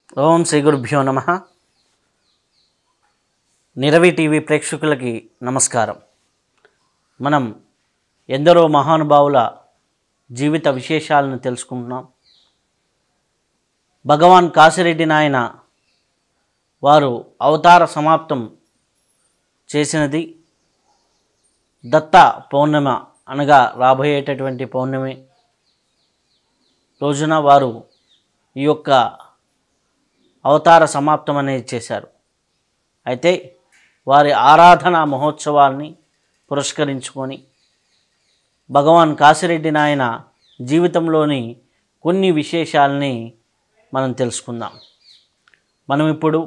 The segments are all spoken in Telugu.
ఓం శ్రీ గురుభ్యో నమ నిరవి టీవీ ప్రేక్షకులకి నమస్కారం మనం ఎందరో మహానుభావుల జీవిత విశేషాలను తెలుసుకుంటున్నాం భగవాన్ కాశిరెడ్డి నాయన వారు అవతార సమాప్తం చేసినది దత్త పౌర్ణిమ అనగా రాబోయేటటువంటి పౌర్ణమి రోజున వారు ఈ యొక్క అవతార సమాప్తం అనేది చేశారు అయితే వారి ఆరాధన మహోత్సవాల్ని పురస్కరించుకొని భగవాన్ కాశిరెడ్డి నాయన జీవితంలోని కొన్ని విశేషాలని మనం తెలుసుకుందాం మనం ఇప్పుడు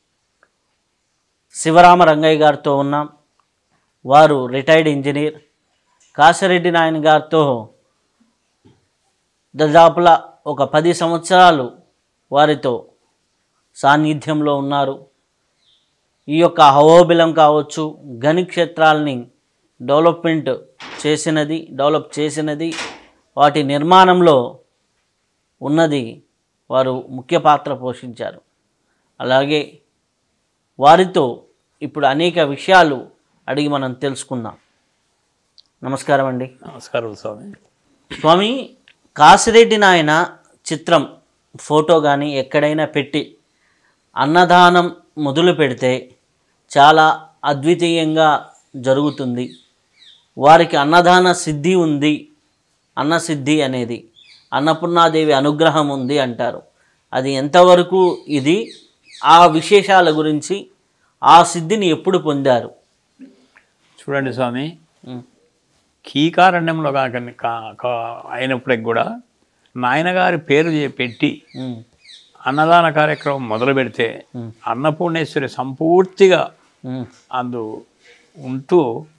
శివరామ రంగయ్య గారితో ఉన్నాం వారు రిటైర్డ్ ఇంజనీర్ కాశిరెడ్డి నాయన గారితో దాదాపులా ఒక పది సంవత్సరాలు వారితో సాన్నిధ్యంలో ఉన్నారు ఈ యొక్క హవోబిలం కావచ్చు గని క్షేత్రాలని డెవలప్మెంట్ చేసినది డెవలప్ చేసినది వాటి నిర్మాణంలో ఉన్నది వారు ముఖ్య పాత్ర పోషించారు అలాగే వారితో ఇప్పుడు అనేక విషయాలు అడిగి మనం తెలుసుకుందాం నమస్కారం అండి నమస్కారం స్వామి స్వామి కాసిరెడ్డి నాయన చిత్రం ఫోటో కానీ ఎక్కడైనా పెట్టి అన్నదానం మొదలు పెడితే చాలా అద్వితీయంగా జరుగుతుంది వారికి అన్నదాన సిద్ధి ఉంది అన్నసిద్ధి అనేది అన్నపూర్ణాదేవి అనుగ్రహం ఉంది అంటారు అది ఎంతవరకు ఇది ఆ విశేషాల గురించి ఆ సిద్ధిని ఎప్పుడు పొందారు చూడండి స్వామి ఉం. కీకారణ్యంలో కాక కా- కా- అయినప్పటికి కూడా నాయనగారి పేరు చే- పెట్టి ఉం. అన్నదాన కార్యక్రమం మొదలు పెడితే అన్నపూర్ణేశ్వరి సంపూర్తిగా ఉం. అందు ఉంటూ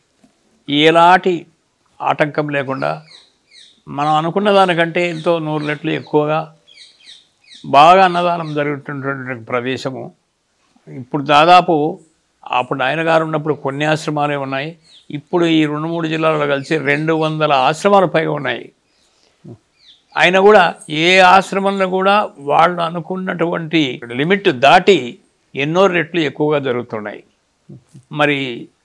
ఎలాంటి ఆటంకం లేకుండా మనం అనుకున్న దానికంటే ఎంతో నూరు రెట్లు ఎక్కువగా బాగా అన్నదానం జరుగుతున్నటువంటి ప్రదేశము ఇప్పుడు దాదాపు అప్పుడు ఆయన గారు ఉన్నప్పుడు కొన్ని ఆశ్రమాలే ఉన్నాయి ఇప్పుడు ఈ రెండు మూడు జిల్లాల్లో కలిసి రెండు వందల ఆశ్రమాలు పైగా ఉన్నాయి అయినా కూడా ఏ ఆశ్రమంలో కూడా వాళ్ళు అనుకున్నటువంటి లిమిట్ దాటి ఎన్నో రెట్లు ఎక్కువగా జరుగుతున్నాయి మరి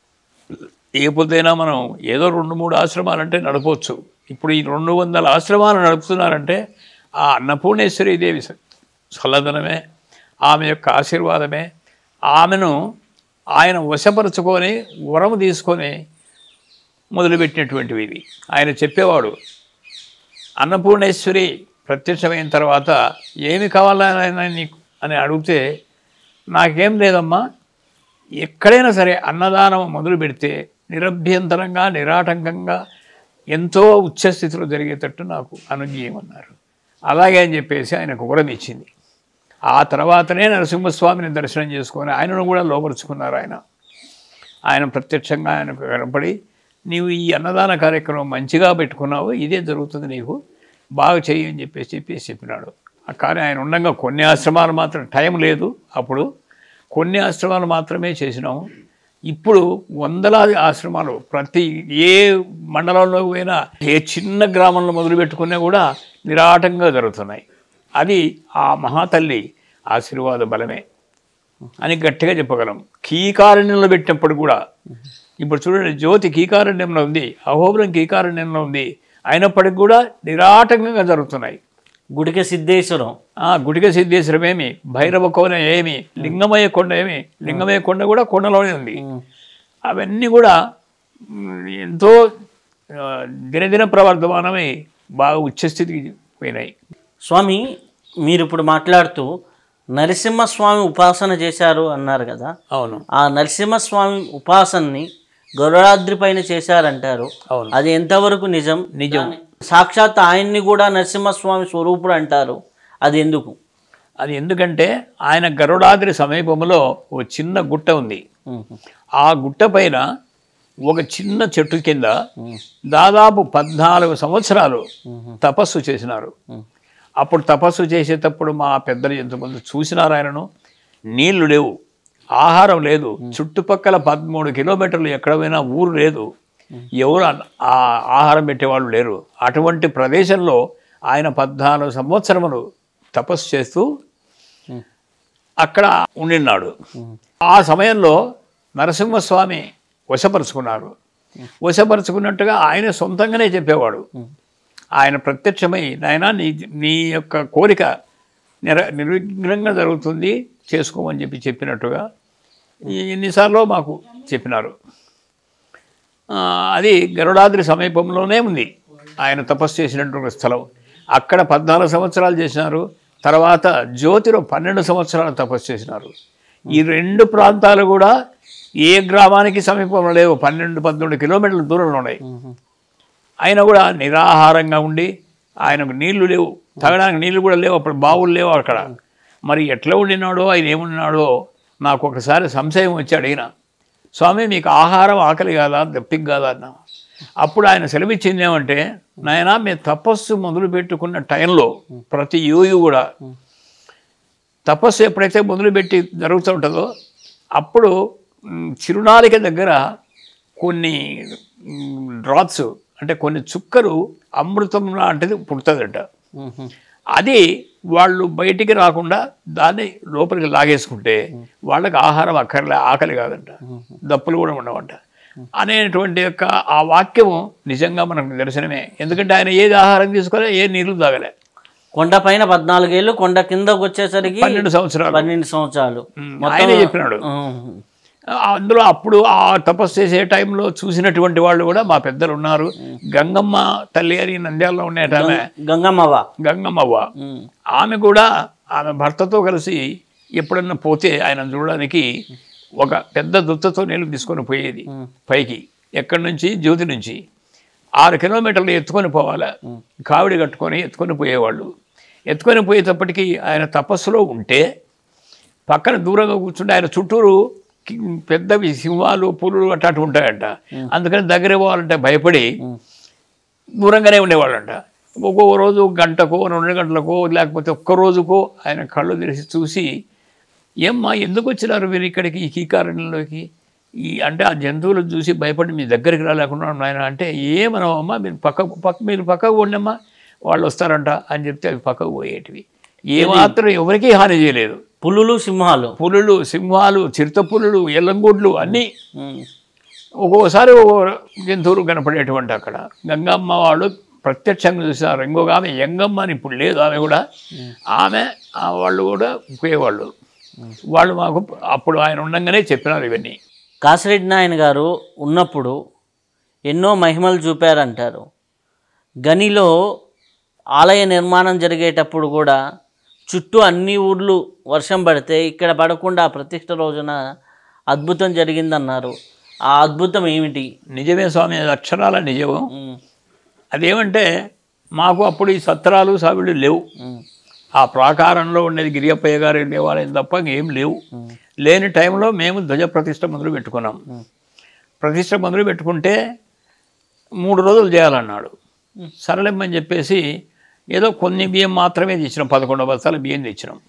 ఏ పొద్దుైనా మనం ఏదో రెండు మూడు ఆశ్రమాలు అంటే నడపవచ్చు ఇప్పుడు ఈ రెండు వందల ఆశ్రమాలు నడుపుతున్నారంటే ఆ అన్నపూర్ణేశ్వరి దేవి స- చల్లదనమే ఆమె యొక్క ఆశీర్వాదమే ఆమెను ఆయన వశపరుచుకొని వరము తీసుకొని మొదలుపెట్టినటువంటివి ఇవి ఆయన చెప్పేవాడు అన్నపూర్ణేశ్వరి ప్రత్యక్షమైన తర్వాత ఏమి కావాలని నీకు అని అడిగితే నాకేం లేదమ్మా ఎక్కడైనా సరే అన్నదానం మొదలు పెడితే నిరభ్యంతరంగా నిరాటంకంగా ఎంతో ఉచ్చస్థితిలో జరిగేటట్టు నాకు అనుజ్ఞయమన్నారు అలాగే అని చెప్పేసి ఆయనకు వరం ఇచ్చింది ఆ తర్వాతనే నరసింహస్వామిని దర్శనం చేసుకొని ఆయనను కూడా లోపరుచుకున్నారు ఆయన ఆయన ప్రత్యక్షంగా ఆయనకు కనపడి నీవు ఈ అన్నదాన కార్యక్రమం మంచిగా పెట్టుకున్నావు ఇదే జరుగుతుంది నీకు బాగా చెయ్యి అని చెప్పేసి చెప్పేసి చెప్పినాడు కానీ ఆయన ఉండగా కొన్ని ఆశ్రమాలు మాత్రం టైం లేదు అప్పుడు కొన్ని ఆశ్రమాలు మాత్రమే చేసినాము ఇప్పుడు వందలాది ఆశ్రమాలు ప్రతి ఏ మండలంలో పోయినా ఏ చిన్న గ్రామంలో మొదలు పెట్టుకున్నా కూడా నిరాటంగా జరుగుతున్నాయి అది ఆ మహాతల్లి ఆశీర్వాద బలమే అని గట్టిగా చెప్పగలం కీకారణ్యంలో పెట్టినప్పుడు కూడా ఇప్పుడు చూడండి జ్యోతి కీకారణ్యంలో ఉంది అహోబలం కీకారణ్యంలో ఉంది అయినప్పటికి కూడా నిరాటంకంగా జరుగుతున్నాయి గుడికి సిద్ధేశ్వరం ఆ గుడిక సిద్ధేశ్వరం ఏమి భైరవ కోన ఏమి లింగమయ కొండ ఏమి లింగమయ కొండ కూడా కొండలోనే ఉంది అవన్నీ కూడా మ్, ఎంతో ఆ, దినదిన ప్రవర్ధమానమై బాగా ఉచ్చస్థితికి పోయినాయి స్వామి మీరు ఇప్పుడు మాట్లాడుతూ నరసింహస్వామి ఉపాసన చేశారు అన్నారు కదా అవును ఆ నరసింహస్వామి ఉపాసనని గరుడాద్రి పైన చేశారంటారు అవును అది ఎంతవరకు నిజం నిజం సాక్షాత్ ఆయన్ని కూడా నరసింహస్వామి స్వరూపుడు అంటారు అది ఎందుకు అది ఎందుకంటే ఆయన గరుడాద్రి సమీపంలో ఓ చిన్న గుట్ట ఉంది ఆ గుట్ట పైన ఒక చిన్న చెట్టు కింద దాదాపు పద్నాలుగు సంవత్సరాలు తపస్సు చేసినారు అప్పుడు తపస్సు చేసేటప్పుడు మా పెద్దలు ఎంతమంది చూసినారు ఆయనను నీళ్లు లేవు ఆహారం లేదు చుట్టుపక్కల పదమూడు కిలోమీటర్లు ఎక్కడ పోయినా ఊరు లేదు ఎవరు అన్న- ఆ ఆహారం పెట్టేవాళ్ళు లేరు అటువంటి ప్రదేశంలో ఆయన పద్నాలుగు సంవత్సరములు తపస్సు చేస్తూ అక్కడ ఉండినాడు ఆ సమయంలో నరసింహస్వామి వశపరుచుకున్నారు వశపరుచుకున్నట్టుగా ఆయన సొంతంగానే చెప్పేవాడు ఆయన ప్రత్యక్షమై నాయన నీ నీ యొక్క కోరిక నిర నిర్విఘ్నంగా జరుగుతుంది చేసుకోమని చెప్పి చెప్పినట్టుగా ఈ ఎన్నిసార్లు మాకు చెప్పినారు ఆ, అది గరుడాద్రి సమీపంలోనే ఉంది ఆయన తపస్సు చేసినటువంటి స్థలం అక్కడ పద్నాలుగు సంవత్సరాలు చేసినారు తర్వాత జ్యోతిలో పన్నెండు సంవత్సరాలు తపస్సు చేసినారు ఈ రెండు ప్రాంతాలు కూడా ఏ గ్రామానికి సమీపంలో లేవు పన్నెండు పదమూడు కిలోమీటర్ల దూరంలో ఉన్నాయి ఆయన కూడా నిరాహారంగా ఉండి ఆయనకు నీళ్లు లేవు తాగడానికి నీళ్లు కూడా లేవు అప్పుడు బావులు లేవు అక్కడ మరి ఎట్లా ఉండినాడో ఆయన ఏమున్నాడో నాకు ఒకసారి సంశయం వచ్చి అడిగిన స్వామి మీకు ఆహారం ఆకలి కాదా దప్పిక కాదా అన్నా అప్పుడు ఆయన సెలవిచ్చింది ఏమంటే నాయన మేము తపస్సు మొదలు పెట్టుకున్న టైంలో ప్రతి యోగి కూడా తపస్సు ఎప్పుడైతే మొదలుపెట్టి జరుగుతూ ఉంటుందో అప్పుడు మ్, చిరునాలిక దగ్గర కొన్ని డ్రాప్స్ అంటే కొన్ని చుక్కలు అమృతం లాంటిది పుడుతుందట అది వాళ్ళు బయటికి రాకుండా దాన్ని లోపలికి లాగేసుకుంటే వాళ్ళకి ఆహారం అక్కర్లే ఆకలి కాదంట దప్పులు కూడా ఉండవంట అనేటువంటి యొక్క ఆ వాక్యము నిజంగా మనకు నిదర్శనమే ఎందుకంటే ఆయన ఏది ఆహారం తీసుకోలే ఏ నీళ్లు తాగలే కొండ పైన పద్నాలుగేళ్ళు కొండ కిందకు వచ్చేసరికి పన్నెండు సంవత్సరాలు పన్నెండు సంవత్సరాలు ఆయనే చెప్పినాడు ఉమ్. అందులో అప్పుడు ఆ తపస్సు చేసే టైంలో చూసినటువంటి వాళ్ళు కూడా మా పెద్దలు ఉన్నారు గంగమ్మ తల్లి అని నంద్యాలలో ఉండేట ఆమె గంగమ్మవ్వ గంగమ్మవ్వ ఉమ్. ఆమె కూడా ఆమె భర్తతో కలిసి ఎప్పుడన్నా పోతే ఆయన చూడడానికి ఒక పెద్ద దుత్తతో నీళ్ళు తీసుకొని పోయేది పైకి ఎక్కడి నుంచి జ్యోతి నుంచి ఆరు కిలోమీటర్లు ఎత్తుకొని పోవాలి కావిడి కట్టుకొని ఎత్తుకొని పోయేవాళ్ళు ఎత్తుకొని పోయేటప్పటికి ఆయన తపస్సులో ఉంటే పక్కన దూరంగా కూర్చుంటే ఆయన చుట్టూరు కి- పెద్దవి సింహాలు పులులు అట్లాంటివి ఉంటాయంట అందుకని దగ్గర పోవాలంటే భయపడి దూరంగానే ఉండేవాళ్ళంట ఒక్కొక్క రోజు గంటకో రెండు గంటలకో లేకపోతే ఒక్క రోజుకో ఆయన కళ్ళు తెరిచి చూసి ఏమ్మా ఎందుకు వచ్చినారు మీరు ఇక్కడికి ఈ కీకారణ్యంలోకి ఈ అంటే ఆ జంతువులు చూసి భయపడి మీ దగ్గరికి రాలేకుండా ఆయన అంటే ఏమనవమ్మా మీరు పక్క పక్క మీరు పక్కకు పోండమ్మా వాళ్ళు వస్తారంట అని చెప్తే అవి పక్కకు పోయేటివి ఏమాత్రం ఎవరికీ హాని చేయలేదు పులులు సింహాలు పులులు సింహాలు చిరుత పులులు ఎల్లంగూడ్లు అన్నీ ఉమ్. ఒక్కోసారి ఒక్కో జంతువులు కనపడేటువంటి అక్కడ గంగమ్మ వాళ్ళు ప్రత్యక్షంగా చూసారు ఇంకొక ఆమె యంగమ్మ అని ఇప్పుడు లేదు ఆమె కూడా ఆమె ఆ వాళ్ళు కూడా పోయేవాళ్ళు వాళ్ళు మాకు అప్పుడు ఆయన ఉండగానే చెప్పినారు ఇవన్నీ కాసిరెడ్డి నాయన గారు ఉన్నప్పుడు ఎన్నో మహిమలు చూపారంటారు గనిలో ఆలయ నిర్మాణం జరిగేటప్పుడు కూడా చుట్టూ అన్ని ఊర్లు వర్షం పడితే ఇక్కడ పడకుండా ఆ ప్రతిష్ట రోజున అద్భుతం జరిగిందన్నారు ఆ అద్భుతం ఏమిటి నిజమే స్వామి అది అక్షరాల నిజం ఉమ్, అదేమంటే మాకు అప్పుడు ఈ సత్రాలు సావిళ్ళు లేవు ఉమ్, ఆ ప్రాకారంలో ఉండేది గిరియప్పయ్య గారి దేవాలయం తప్ప ఏం లేవు లేని టైంలో మేము ధ్వజ ప్రతిష్ట మొదలు పెట్టుకున్నాం ప్రతిష్ట మొదలు పెట్టుకుంటే మూడు రోజులు చేయాలన్నాడు సరళమ్మని చెప్పేసి ఏదో కొన్ని బియ్యం మాత్రమే తెచ్చినాం పదకొండు బస్తాల బియ్యం తెచ్చినాం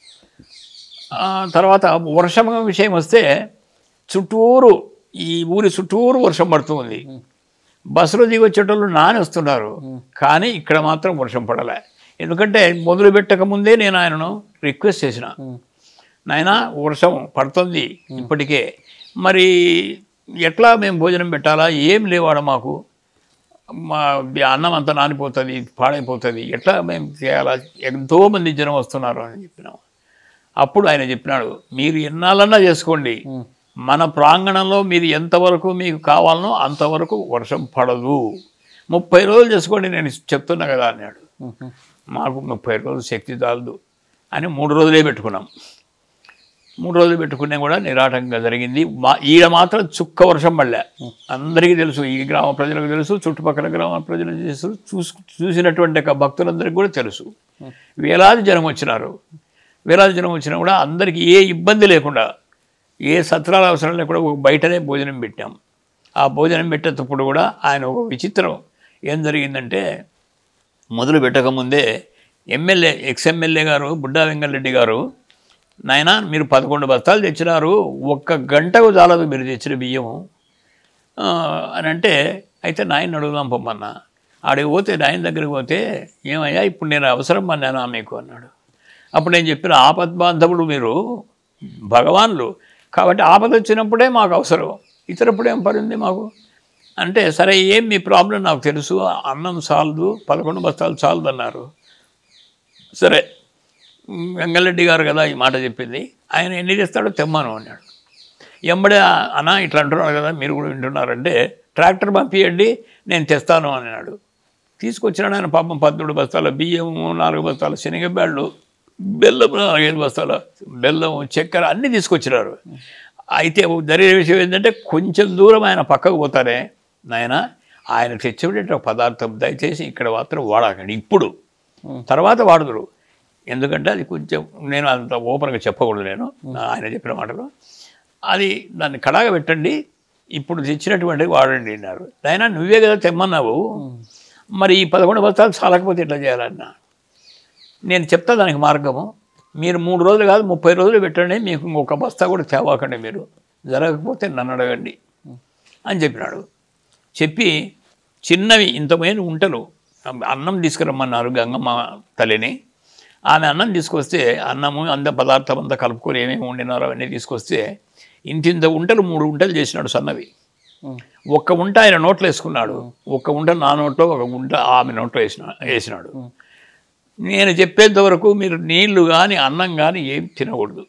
ఆ తర్వాత వర్షం విషయం వస్తే చుట్టూరు ఈ ఊరి చుట్టూరు వర్షం పడుతుంది బస్సులో దిగి వచ్చేటోళ్ళు నాని వస్తున్నారు కానీ ఇక్కడ మాత్రం వర్షం పడలే ఎందుకంటే మొదలు పెట్టక ముందే నేను ఆయనను రిక్వెస్ట్ చేసిన నాయన వర్షం పడుతుంది ఇప్పటికే మరి ఎట్లా మేము భోజనం పెట్టాలా ఏం లేవాడ మాకు మా అన్నం అంతా నానిపోతుంది పాడైపోతుంది ఎట్లా మేము చేయాలా ఎంతోమంది జనం వస్తున్నారు అని చెప్పినాం అప్పుడు ఆయన చెప్పినాడు మీరు ఎన్నాలన్నా చేసుకోండి మన ప్రాంగణంలో మీరు ఎంతవరకు మీకు కావాలనో అంతవరకు వర్షం పడదు ముప్పై రోజులు చేసుకోండి నేను చెప్తున్నా కదా అన్నాడు ఉమ్, మాకు ముప్పై రోజులు శక్తి చాలదు అని మూడు రోజులే పెట్టుకున్నాం మూడు రోజులు పెట్టుకున్నా కూడా నిరాటంగా జరిగింది మా ఈడ మాత్రం చుక్క వర్షం పడలే అందరికీ తెలుసు ఈ గ్రామ ప్రజలకు తెలుసు చుట్టుపక్కల గ్రామ ప్రజలకు తెలుసు చూసు చూసినటువంటి యొక్క భక్తులందరికీ కూడా తెలుసు వేలాది జనం వచ్చినారు వేలాది జనం వచ్చినా కూడా అందరికీ ఏ ఇబ్బంది లేకుండా ఏ సత్రాల అవసరం లేకుండా ఒక బయటనే భోజనం పెట్టాం ఆ భోజనం పెట్టేటప్పుడు కూడా ఆయన ఒక విచిత్రం ఏం జరిగిందంటే మొదలు పెట్టకముందే ఎమ్మెల్యే ఎక్స్ఎమ్మెల్యే గారు బుడ్డా వెంకటరెడ్డి గారు నాయన మీరు పదకొండు బస్తాలు తెచ్చినారు ఒక్క గంటకు చాలదు మీరు తెచ్చిన బియ్యము ఆ, అని అంటే అయితే నాయన అడుగుదాం పొమ్మన్నా ఆడికి పోతే నాయన దగ్గరికి పోతే ఏమయ్యా ఇప్పుడు నేను అవసరం అన్నానా మీకు అన్నాడు అప్పుడు నేను చెప్పిన ఆపద్బాంధవుడు మీరు భగవాన్లు కాబట్టి ఆపద వచ్చినప్పుడే మాకు అవసరం ఇతరప్పుడు ఏం పని ఉంది మాకు అంటే సరే ఏం మీ ప్రాబ్లం నాకు తెలుసు అన్నం చాలదు పదకొండు బస్తాలు చాలదు అన్నారు సరే వెంగళరెడ్డి గారు కదా ఈ మాట చెప్పింది ఆయన ఎన్ని చేస్తాడో తెమ్మను అన్నాడు ఎంబడే అన్న ఇట్లా అంటున్నారు కదా మీరు కూడా వింటున్నారంటే ట్రాక్టర్ పంపించండి నేను తెస్తాను అన్నాడు తీసుకొచ్చినాడు ఆయన పాపం పద్మూడు బస్తాల బియ్యము నాలుగు బస్తాల శనగబ్యాళ్ళు బెల్లం నాలుగైదు బస్తాల బెల్లం చక్కెర అన్నీ తీసుకొచ్చినారు అయితే జరిగే విషయం ఏంటంటే కొంచెం దూరం ఆయన పక్కకు పోతానే నాయన ఆయన తెచ్చిపెట్టే ఒక పదార్థం దయచేసి ఇక్కడ మాత్రం వాడకండి ఇప్పుడు తర్వాత వాడుదురు ఎందుకంటే అది కొంచెం నేను అంత ఓపెన్గా చెప్పకూడదు నేను ఆయన చెప్పిన మాటలు అది దాన్ని కడాగా పెట్టండి ఇప్పుడు తెచ్చినటువంటి వాడండి అన్నారు ఆయన నువ్వే కదా తెమ్మన్నావు మరి ఈ పదకొండు బస్తాలు చాలకపోతే ఎట్లా చేయాలన్నా నేను చెప్తా దానికి మార్గము మీరు మూడు రోజులు కాదు ముప్పై రోజులు పెట్టండి మీకు ఇంకొక బస్తా కూడా తేవాకండి మీరు జరగకపోతే నన్ను అడగండి అని చెప్పినాడు చెప్పి చిన్నవి ఇంతమైన ఉంటలు అన్నం తీసుకురమ్మన్నారు గంగమ్మ తల్లిని ఆమె అన్నం తీసుకొస్తే అన్నము అంద పదార్థం అంతా కలుపుకొని ఏమేమి వండినారో అవన్నీ తీసుకొస్తే ఇంతింత ఉంటలు మూడు ఉంటలు చేసినాడు సన్నవి ఒక్క ఉంట ఆయన నోట్లో వేసుకున్నాడు ఒక్క ఉంట నా నోట్లో ఒక ఉంట ఆమె నోట్లో వేసిన వేసినాడు నేను చెప్పేంత వరకు మీరు నీళ్లు కానీ అన్నం కానీ ఏం తినకూడదు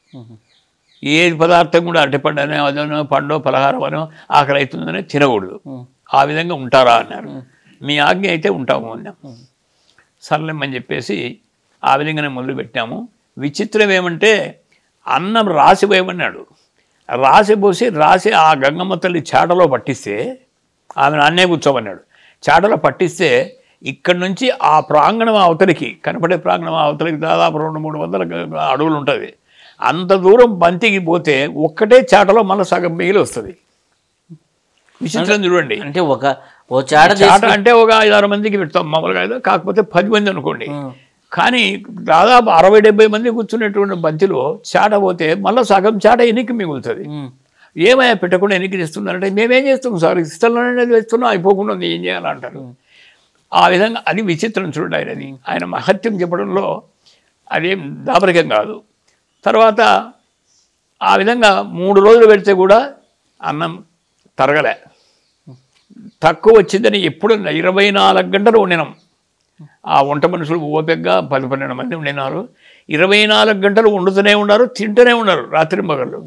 ఏ పదార్థం కూడా అరటిపండనో అదనో పండో పలహారం అనో ఆకలి అవుతుందనో తినకూడదు ఆ విధంగా ఉంటారా అన్నారు మీ ఆజ్ఞ అయితే ఉంటాము అన్నాం సర్లేమని చెప్పేసి ఆ విధంగానే మొదలు పెట్టాము విచిత్రం ఏమంటే అన్నం రాసి పోయమన్నాడు రాసి పోసి రాసి ఆ గంగమ్మ తల్లి చాటలో పట్టిస్తే ఆమెను అన్నే కూర్చోమన్నాడు చాటలో పట్టిస్తే ఇక్కడి నుంచి ఆ ప్రాంగణం అవతలికి కనపడే ప్రాంగణం అవతలికి దాదాపు రెండు మూడు వందల గ- అడుగులు ఉంటుంది అంత దూరం బంతికి పోతే ఒక్కటే చాటలో మళ్ళీ సగం మిగిలి వస్తుంది విచిత్రం చూడండి అంటే ఒక ఓ చాట చాట అంటే ఒక ఐదు ఆరు మందికి పెడతాం మామూలుగా అయితే కాకపోతే పది మంది అనుకోండి కానీ దాదాపు అరవై డెబ్బై మంది కూర్చునేటువంటి బంతిలో చాట పోతే మళ్ళీ సగం చాట ఎన్నికి మిగులుతుంది ఉమ్, ఏమయ్యా పెట్టకుండా ఎన్నికి తెస్తున్నారంటే మేమేం చేస్తాం సార్ ఇస్తలోనే తెస్తున్నాం అయిపోకుండా ఉంది ఏం చేయాలంటారు ఆ విధంగా అది విచిత్రం చూడండి ఆయనది ఆయన మహత్యం చెప్పడంలో అదేం దాపరికం కాదు తర్వాత ఆ విధంగా మూడు రోజులు పెడితే కూడా అన్నం తరగలే తక్కువ వచ్చిందని ఎప్పుడు ఇరవై నాలుగు గంటలు వండినాం ఆ వంట మనుషులు ఓపికగా పది పన్నెండు మంది ఉండినారు ఇరవై నాలుగు గంటలు వండుతూనే ఉన్నారు తింటూనే ఉన్నారు రాత్రి మగళ్ళు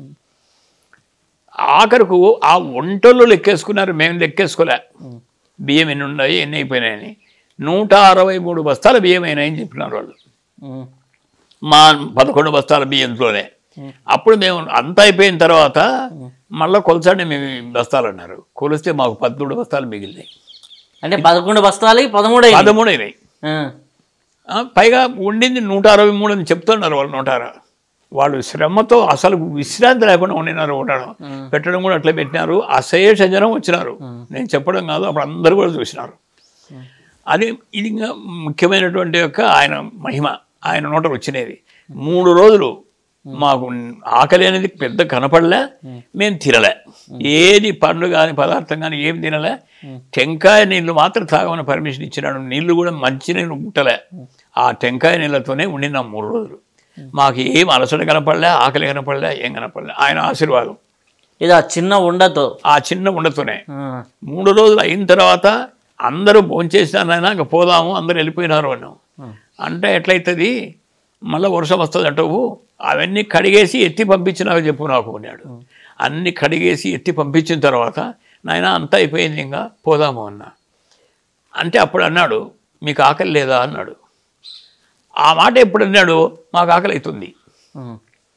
ఆఖరకు ఆ వంటలు లెక్కేసుకున్నారు మేము లెక్కేసుకోలే బియ్యం ఎన్ని ఉన్నాయి ఎన్ని అయిపోయినాయని నూట అరవై మూడు బస్తాల బియ్యం అయినాయని చెప్పినారు వాళ్ళు ఉమ్, మా పదకొండు బస్తాల బియ్యంతోనే అప్పుడు మేము అంతా అయిపోయిన తర్వాత మళ్ళీ కొలచండి మేము ఈ బస్తాలు అన్నారు కొలిస్తే మాకు పదమూడు బస్తాలు మిగిలినాయి అంటే పదకొండు బస్తాలు పదమూడు అయింది. పదమూడు అయినాయి ఆ, ఆ, పైగా ఉండింది నూట అరవై మూడు అని చెప్తున్నారు వాళ్ళు నూట అరవై వాళ్ళు శ్రమతో అసలు విశ్రాంతి లేకుండా వండినారు ఉండడం పెట్టడం కూడా అట్లా పెట్టినారు అశేష జనం వచ్చినారు నేను చెప్పడం కాదు అప్పుడు అందరూ కూడా చూసినారు అది ఇది ఇంకా ముఖ్యమైనటువంటి యొక్క ఆయన మహిమ ఆయన నోట వచ్చినది మూడు రోజులు మాకు ఆకలి అనేది పెద్ద కనపడలే మేము తినలే ఏది పండు కానీ పదార్థం కానీ ఏం తినలే టెంకాయ నీళ్ళు మాత్రం తాగమని పర్మిషన్ ఇచ్చినాడు నీళ్లు కూడా మంచి నీళ్ళు ముట్టలే ఆ టెంకాయ నీళ్ళతోనే ఉండినాం మూడు రోజులు మాకు ఏం అలసట కనపడలే ఆకలి కనపడలే ఏం కనపడలే ఆయన ఆశీర్వాదం ఇది ఆ చిన్న ఉండతో ఆ చిన్న ఉండతోనే ఆ, మూడు రోజులు అయిన తర్వాత అందరూ భోంచేసినారైనా ఇంకా పోదాము అందరూ వెళ్ళిపోయినారు అన్నాం అంటే ఎట్లయితుంది మళ్ళీ వర్షం వస్తుంది అంటావు అవన్నీ కడిగేసి ఎత్తి పంపించినావు చెప్పు నాకు అన్నాడు అన్ని కడిగేసి ఎత్తి పంపించిన తర్వాత నాయన అంతా అయిపోయింది ఇంకా పోదాము అన్నా అంటే అప్పుడు అన్నాడు మీకు ఆకలి లేదా అన్నాడు ఆ మాట ఎప్పుడు అన్నాడు మాకు ఆకలి అవుతుంది ఉమ్,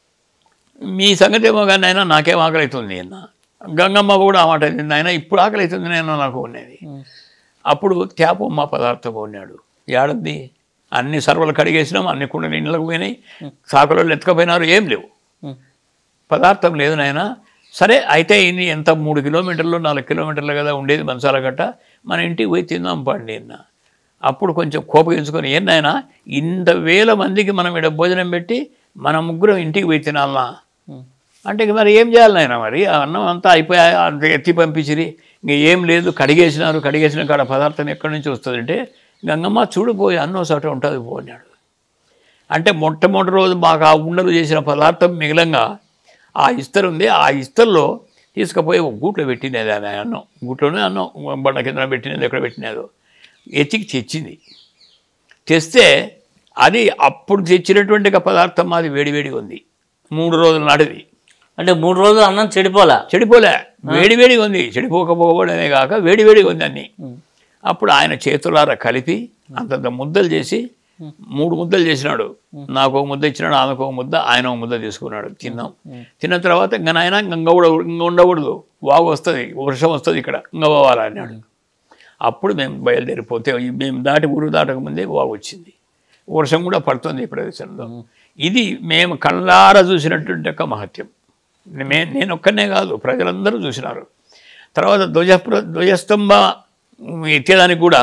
మీ సంగతి ఏమో కానీ నాయన నాకేం ఆకలి అవుతుంది అన్న గంగమ్మ కూడా ఆ మాట అయింది నాయన ఇప్పుడు ఆకలి అవుతుంది నేను నాకు ఉన్నది అప్పుడు తేపమ్మ పదార్థం ఉన్నాడు ఏడంది అన్ని సర్వలు కడిగేసినాం అన్ని కుండ నీళ్ళకు పోయినాయి సాకులలో ఎత్తుకపోయినారు ఏం లేవు ఉమ్, పదార్థం లేదు నాయన సరే అయితే ఇన్ని ఎంత మూడు కిలోమీటర్లు నాలుగు కిలోమీటర్లు కదా ఉండేది మంచాల గట్ట మన ఇంటికి పోయి తిందాం పండి అన్న అప్పుడు కొంచెం కోపగించుకొని ఏం నాయన ఇంత వేల మందికి మనం ఇక్కడ భోజనం పెట్టి మన ముగ్గురం ఇంటికి పోయి తినాలనా ఉమ్, అంటే ఇక మరి ఏం చేయాలి నాయన మరి ఆ అన్నం అంతా అయిపోయా అంత ఎత్తి పంపించిరి ఇంక ఏం లేదు కడిగేసినారు కడిగేసిన కాడ పదార్థం ఎక్కడి నుంచి వస్తుంది అంటే గంగమ్మ చూడు పోయి అన్నం చోట ఉంటుంది పో అన్నాడు అంటే మొట్టమొదటి రోజు మాకు ఆ ఉండలు చేసిన పదార్థం మిగిలంగా ఆ ఇస్తరు ఉంది ఆ ఇస్తర్లో తీసుకుపోయి ఒక గూట్లో పెట్టినది ఆమె అన్నం గూట్లోనే అన్నం బండ కింద పెట్టినది ఎక్కడ పెట్టినదో ఎత్తికి తెచ్చింది తెస్తే అది అప్పుడు తెచ్చినటువంటి ఒక పదార్థం మాది వేడివేడిగా ఉంది మూడు రోజుల నాటిది అంటే మూడు రోజులు అన్నం చెడిపోలా చెడిపోలే వేడివేడిగా ఉంది చెడిపోకపోవడమే కాక వేడివేడిగా ఉంది అన్ని అప్పుడు ఆయన చేతులారా కలిపి అంతంత ముద్దలు చేసి మూడు ముద్దలు చేసినాడు నాకు ఒక ముద్ద ఇచ్చినాడు ఆమెకు ఒక ముద్ద ఆయన ఒక ముద్ద తీసుకున్నాడు తిన్నాం తిన్న తర్వాత ఇంకా నాయన ఇంకా కూడా ఇంకా ఉండకూడదు వాగు వస్తుంది వర్షం వస్తుంది ఇక్కడ ఇంకా పోవాలా అన్నాడు అప్పుడు మేము బయలుదేరిపోతే ఈ మేము దాటి ఊరు దాటకముందే వాగు వచ్చింది వర్షం కూడా పడుతుంది ఈ ప్రదేశంలో ఇది మేము కళ్ళారా చూసినటువంటి ఒక మహత్యం మే నేను ఒక్కనే కాదు ప్రజలందరూ చూసినారు తర్వాత ధ్వజ ధ్వజస్తంభ ఎత్తేదానికి కూడా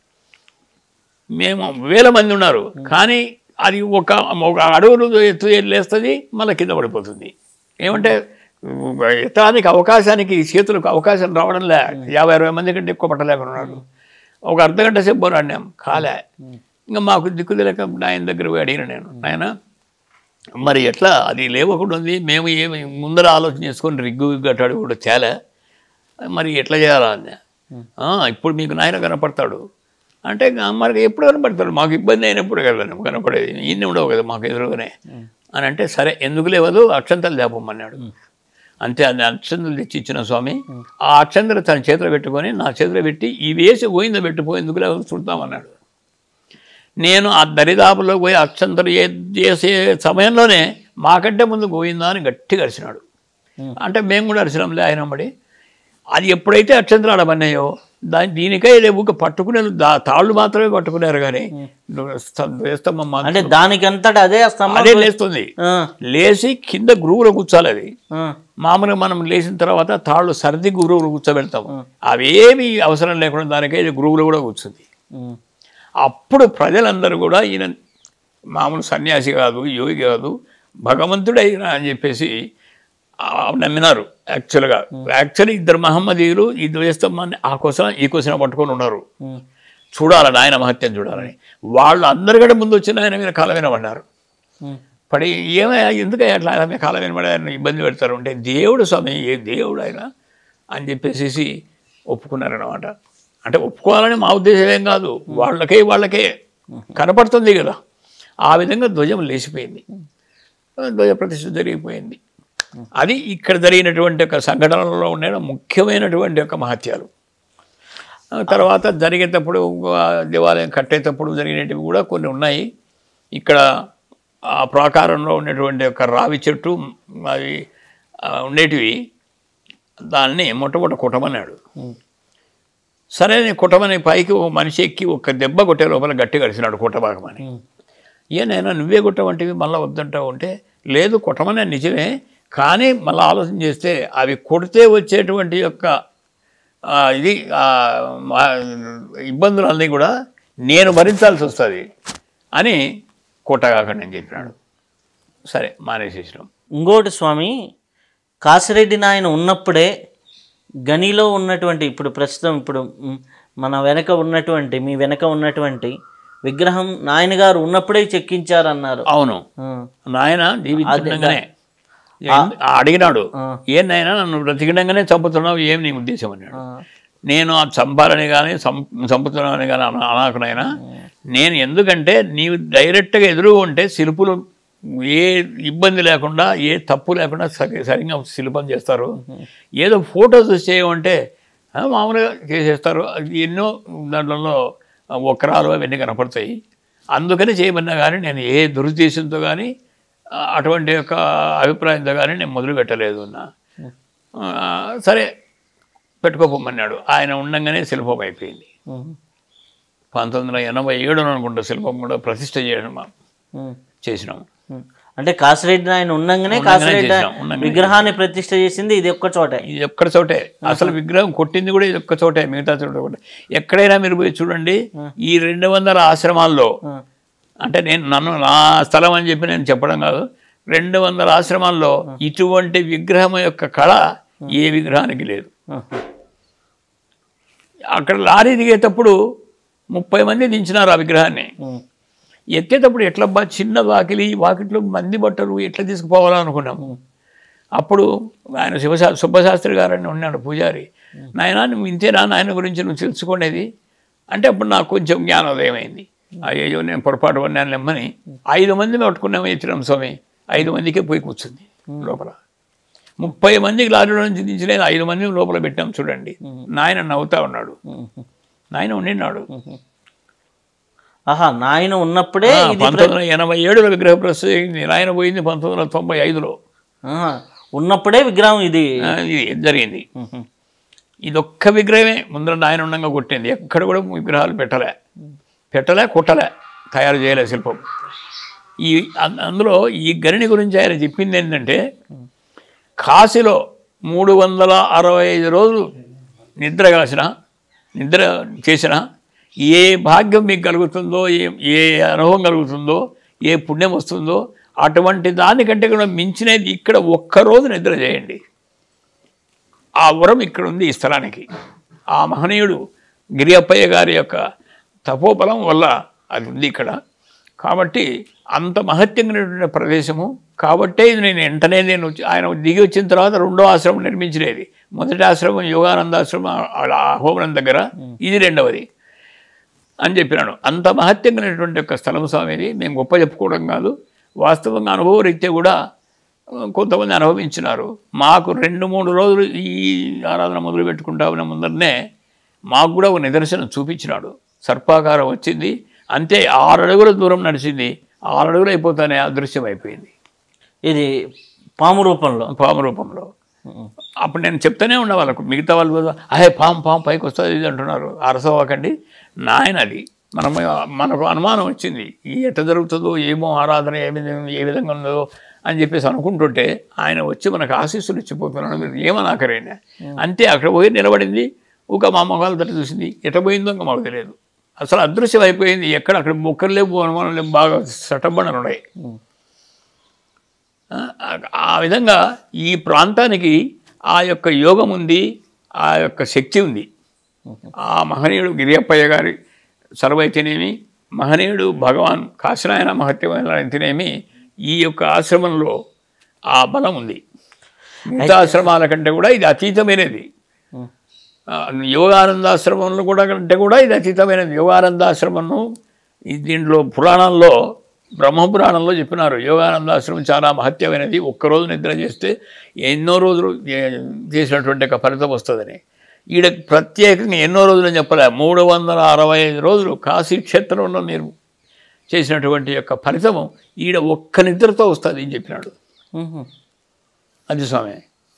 మేము వేల మంది ఉన్నారు కానీ అది ఒక ఒక అడుగులు ఎత్తు లేస్తుంది మళ్ళీ కింద పడిపోతుంది ఏమంటే ఎత్తడానికి అవకాశానికి చేతులకు అవకాశం రావడం లే యాభై అరవై మంది కంటే ఎక్కువ పట్టలేకున్నారు ఒక అర్ధ గంట సేపు పోరాడినాం కాలే ఇంకా మాకు దిక్కు తెలియక ఆయన దగ్గర పోయి అడిగిన నేను ఆయన మరి ఎట్లా అది లేవకుండా ఉంది మేము ఏమి ముందర ఆలోచన చేసుకొని రిగ్గు గట్టాడు కూడా తేలే మరి ఎట్లా చేయాలా అని "ఆ, ఇప్పుడు మీకు నాయన కనపడతాడు అంటే ఇంకా మరి ఎప్పుడు కనపడతాడు మాకు ఇబ్బంది అయినప్పుడు కదా నువ్వు కనపడేది ఈయన ఉండవు కదా మాకు ఎదురుగానే అని అంటే సరే ఎందుకు లేవదు అక్షంతలు లేపమన్నాడు అంతే అది అక్షంతలు తెచ్చి ఇచ్చిన స్వామి ఆ అక్షంతలు తన చేతిలో పెట్టుకొని నా చేతిలో పెట్టి ఈ వేసి గోయింద పెట్టిపో ఎందుకు లేవదు చూద్దామన్నాడు నేను ఆ దరిదాపులో పోయి అక్షంతలు ఏ- చేసే సమయంలోనే మాకంటే ముందు గోవిందా అని గట్టిగా అరిచినాడు అంటే మేము కూడా అరిచినాంలే ఆయన అమ్మడి అది ఎప్పుడైతే అక్షంతలు ఆడమన్నాయో దాని దీనికై రేపు పట్టుకునే దా తాళ్ళు మాత్రమే పట్టుకున్నారు కానీ వేస్తామా మాత్రం అంటే దానికంతటా అదే ఆ స్తంభం అదే లేస్తుంది ఆ, లేచి కింద గురువులో కూర్చోాలి అది ఆ, మామూలుగా మనం లేచిన తర్వాత తాళ్ళు సర్ది గురువులు కూర్చోబెడతాం అవేమి అవసరం లేకుండా దానికై గురువులు కూడా కూర్చుంది ఉమ్, అప్పుడు ప్రజలందరూ కూడా ఈయన మామూలు సన్యాసి కాదు యోగి కాదు భగవంతుడైన అని చెప్పేసి ఆ, నమ్మినారు యాక్చువల్గా యాక్చువల్లీ ఇద్దరు మహమ్మదీయులు ఈ ద్వయస్తంభాన్ని ఆ కోసం ఈ కోసం పట్టుకొని ఉన్నారు ఉమ్, చూడాలని ఆయన మహత్యం చూడాలని వాళ్ళు అందరికంటే ముందు వచ్చిన ఆయన మీద కాలం వినబడ్డారు ఉమ్, పడి ఏమయ్యా ఎందుకయ్యా అట్లా ఆయన మీద కాలం వినబడి ఆయన ఇబ్బంది పెడతారు అంటే దేవుడు స్వామి ఏ దేవుడు ఆయన అని చెప్పేసి ఒప్పుకున్నారనమాట అంటే ఒప్పుకోవాలని మా ఉద్దేశం ఏం కాదు వాళ్ళకే వాళ్ళకే కనపడుతుంది కదా ఆ విధంగా ధ్వజం లేచిపోయింది ధ్వజ ప్రతిష్ఠ జరిగిపోయింది అది ఇక్కడ జరిగినటువంటి ఒక సంఘటనలో ఉండే ముఖ్యమైనటువంటి ఒక మహత్యాలు ఆ తర్వాత జరిగేటప్పుడు ఆ దేవాలయం కట్టేటప్పుడు జరిగినవి కూడా కొన్ని ఉన్నాయి ఇక్కడ ఆ ప్రాకారంలో ఉండేటువంటి ఒక రావి చెట్టు అవి ఆ, ఉండేటివి దాన్ని మొట్టమొదటి కుటమన్నాడు ఉమ్, సరే నేను కుటమని పైకి ఒక మనిషి ఎక్కి ఒక దెబ్బ కొట్టే లోపల గట్టి కడిచినాడు కుట్టబాగమని ఉమ్, ఏనైనా నువ్వే కొట్టమంటివి మళ్ళీ వద్దంటావు అంటే లేదు కొట్టమనే నిజమే కానీ మళ్ళీ ఆలోచన చేస్తే అవి కొడితే వచ్చేటువంటి యొక్క ఆ, ఇది ఆ, మా- ఇబ్బందులన్నీ కూడా నేను భరించాల్సి వస్తుంది అని కొట్టగాకండి అని చెప్పినాడు సరే మానేసేసినాం ఇంకోటి స్వామి కాసిరెడ్డి నాయన ఉన్నప్పుడే గనిలో ఉన్నటువంటి ఇప్పుడు ప్రస్తుతం ఇప్పుడు మ్, మన వెనక ఉన్నటువంటి మీ వెనక ఉన్నటువంటి విగ్రహం నాయన గారు ఉన్నప్పుడే చెక్కించారన్నారు అవును ఆ, నాయన జీవించడంగానే ఏం- అడిగినాడు ఆ. ఏం నాయన నన్ను బ్రతికిడంగానే చంపుతున్నావు ఏం నీ ఉద్దేశం అన్నాడు ఆ, నేను ఆ చంపాలని కానీ చంపుతున్నానని కానీ అన అనకునైనా నేను ఎందుకంటే నీవు డైరెక్ట్గా ఎదురు ఉంటే శిల్పులు ఏ ఇబ్బంది లేకుండా ఏ తప్పు లేకుండా సరి సరిగ్గా శిల్పం చేస్తారు ఏదో ఫోటోస్ చేయమంటే ఆ, మామూలుగా చేసేస్తారు అది ఎన్నో దాంట్లో వక్రాలు అవన్నీ కనపడతాయి అందుకని చేయమన్నా కానీ నేను ఏ దురుద్దేశంతో కానీ ఆ, అటువంటి యొక్క అభిప్రాయంతో కానీ నేను మొదలు పెట్టలేదు నా ఆ, సరే పెట్టుకోపోమన్నాడు ఆయన ఉండంగానే శిల్పం అయిపోయింది ఉమ్, పంతొమ్మిది వందల ఎనభై ఏడు అనుకుంటా శిల్పం కూడా ప్రతిష్ట చేయడం ఉమ్, చేసినాం ఉమ్. అంటే కాసిరెడ్డి నాయన ఉండంగానే ఉండంగానే కాసిరెడ్డి చేశాం, ఉండంగానే విగ్రహాన్ని ప్రతిష్ఠ చేసింది ఇది ఒక్క చోటే ఇది ఒక్క చోటే అసలు విగ్రహం కొట్టింది కూడా ఇది ఒక్క చోటే మిగతా చోట కూడా ఎక్కడైనా మీరు పోయి చూడండి ఈ రెండు వందల ఆశ్రమాల్లో ఆ, అంటే నేను నన్ను నా స్థలం అని చెప్పి నేను చెప్పడం కాదు రెండు వందల ఆశ్రమాల్లో ఇటువంటి విగ్రహం యొక్క కళ ఏ విగ్రహానికి లేదు ఆహా. అక్కడ లారీ దిగేటప్పుడు ముప్పై మంది దించినారు ఆ విగ్రహాన్ని ఉమ్, ఎక్కేటప్పుడు ఎట్లబ్బా చిన్న వాకిలి వాకిట్లో మంది బట్టలు ఎట్లా తీసుకుపోవాలనుకున్నాము అప్పుడు ఆయన శివశా సుబ్బశాస్త్రి గారు అని ఉన్నాడు పూజారి నాయన నువ్వు ఇంతేనా నాయన గురించి నువ్వు తెలుసుకునేది అంటే అప్పుడు నాకు కొంచెం జ్ఞానోదయం అయింది అయ్యో నేను పొరపాటు పడినాను లెమ్మని ఐదు మంది పట్టుకున్నాము ఎత్తినాం స్వామి ఐదు మందికే పోయి కూర్చుంది లోపల ముప్పై మందికి లారీలో నుంచి దించలేదు ఐదు మందిని లోపల పెట్టాం చూడండి నాయన నవ్వుతా ఉన్నాడు నాయన ఉండినాడు ఆహా నాయన ఉన్నప్పుడే ఆ, ఇది పంతొమ్మిది వందల ఎనభై ఏడులో విగ్రహ ప్రస్తుతం అయింది నాయన పోయింది పంతొమ్మిది వందల తొంభై ఐదులో ఆహా, ఉన్నప్పుడే విగ్రహం ఇది ఆ, ఇది జరిగింది ఉహు. ఇదొక్క విగ్రహమే ముందర నాయన ఉండంగా కొట్టింది ఎక్కడ కూడా విగ్రహాలు పెట్టలే పెట్టలే కుట్టలే తయారు చేయలే శిల్పం ఈ అం- అందులో ఈ గరిణి గురించి ఆయన చెప్పింది ఏంటంటే కాశీలో మూడు వందల అరవై ఐదు రోజులు నిద్ర కాసిన నిద్ర చేసిన ఏ భాగ్యం మీకు కలుగుతుందో ఏ ఏ అనుభవం కలుగుతుందో ఏ పుణ్యం వస్తుందో అటువంటి దానికంటే కూడా మించినది ఇక్కడ ఒక్కరోజు నిద్ర చేయండి ఆ వరం ఇక్కడ ఉంది ఈ స్థలానికి ఆ మహనీయుడు గిరియప్పయ్య గారి యొక్క తపోబలం వల్ల అది ఉంది ఇక్కడ కాబట్టి అంత మహత్యంగా ప్రదేశము కాబట్టే ఇది నేను వెంటనే నేను వచ్చి- ఆయన దిగి వచ్చిన తర్వాత రెండో ఆశ్రమం నిర్మించినది మొదటి ఆశ్రమం యోగానందాశ్రమం ఆ హోమనం దగ్గర ఇది రెండవది అని చెప్పినాడు అంత మహత్యంగానటువంటి ఒక స్థలం స్వామి ఇది మేము గొప్ప చెప్పుకోవడం కాదు వాస్తవంగా అనుభవ రీత్యా కూడా ఆ, కొంతమంది అనుభవించినారు మాకు రెండు మూడు రోజులు ఈ ఆరాధన మొదలు పెట్టుకుంటా ఉన్న ముందరనే మాకు కూడా ఒక నిదర్శనం చూపించినాడు సర్పాకారం వచ్చింది అంతే ఆరు అడుగుల దూరం నడిచింది ఆరు అడుగులు అయిపోతానే అదృశ్యం అయిపోయింది ఇది పాము రూపంలో పాము రూపంలో అప్పుడు నేను చెప్తానే ఉన్నా వాళ్ళకు మిగతా వాళ్ళు కూడా, అహే పాము పాము పైకి వస్తుంది ఇది అంటున్నారు అరసవ్వకండి నాయన అది మనం మనకు అనుమానం వచ్చింది ఈ ఎట్ట జరుగుతుందో ఏమో ఆరాధన ఏ విధంగా ఏ విధంగా ఉందో అని చెప్పేసి అనుకుంటుంటే ఆయన వచ్చి మనకు ఆశీస్సులు ఇచ్చిపోతున్నాడు మీరు ఏమనాకరైనా అంతే అక్కడ పోయి నిలబడింది ఒక మా మొహాలు తట్టు చూసింది ఎట పోయిందో ఇంకా మాకు తెలియదు అసలు అదృశ్యం అయిపోయింది ఎక్కడ అక్కడ మొక్కలు లేవు అనుమానం లేవు బాగా సటబ్బడలు ఉన్నాయి ఆ- ఆ విధంగా ఈ ప్రాంతానికి ఆ యొక్క యోగం ఉంది ఆ యొక్క శక్తి ఉంది ఆ మహనీయుడు గిరియప్పయ్య గారి సర్వైతేనేమి మహనీయుడు భగవాన్ కాశీనాయన మహత్యమైన అయితేనేమి ఈ యొక్క ఆశ్రమంలో ఆ బలం ఉంది మిగతా ఆశ్రమాల కంటే కూడా ఇది అతీతమైనది ఆ, యోగానందాశ్రమంలో కూడా కంటే కూడా ఇది అతీతమైనది యోగానందాశ్రమము ఈ దీంట్లో పురాణాల్లో బ్రహ్మపురాణంలో చెప్పినారు యోగానందాశ్రమం చాలా మహత్యమైనది ఒక్కరోజు నిద్ర చేస్తే ఎన్నో రోజులు ఏ- చేసినటువంటి ఒక ఫలితం వస్తుందని ఈడ ప్రత్యేకంగా ఎన్నో రోజులు అని చెప్పలే మూడు వందల అరవై ఐదు రోజులు కాశీ క్షేత్రంలో మీరు చేసినటువంటి యొక్క ఫలితము ఈడ ఒక్క నిద్రతో వస్తుంది అని చెప్పినాడు ఉహు. అది స్వామి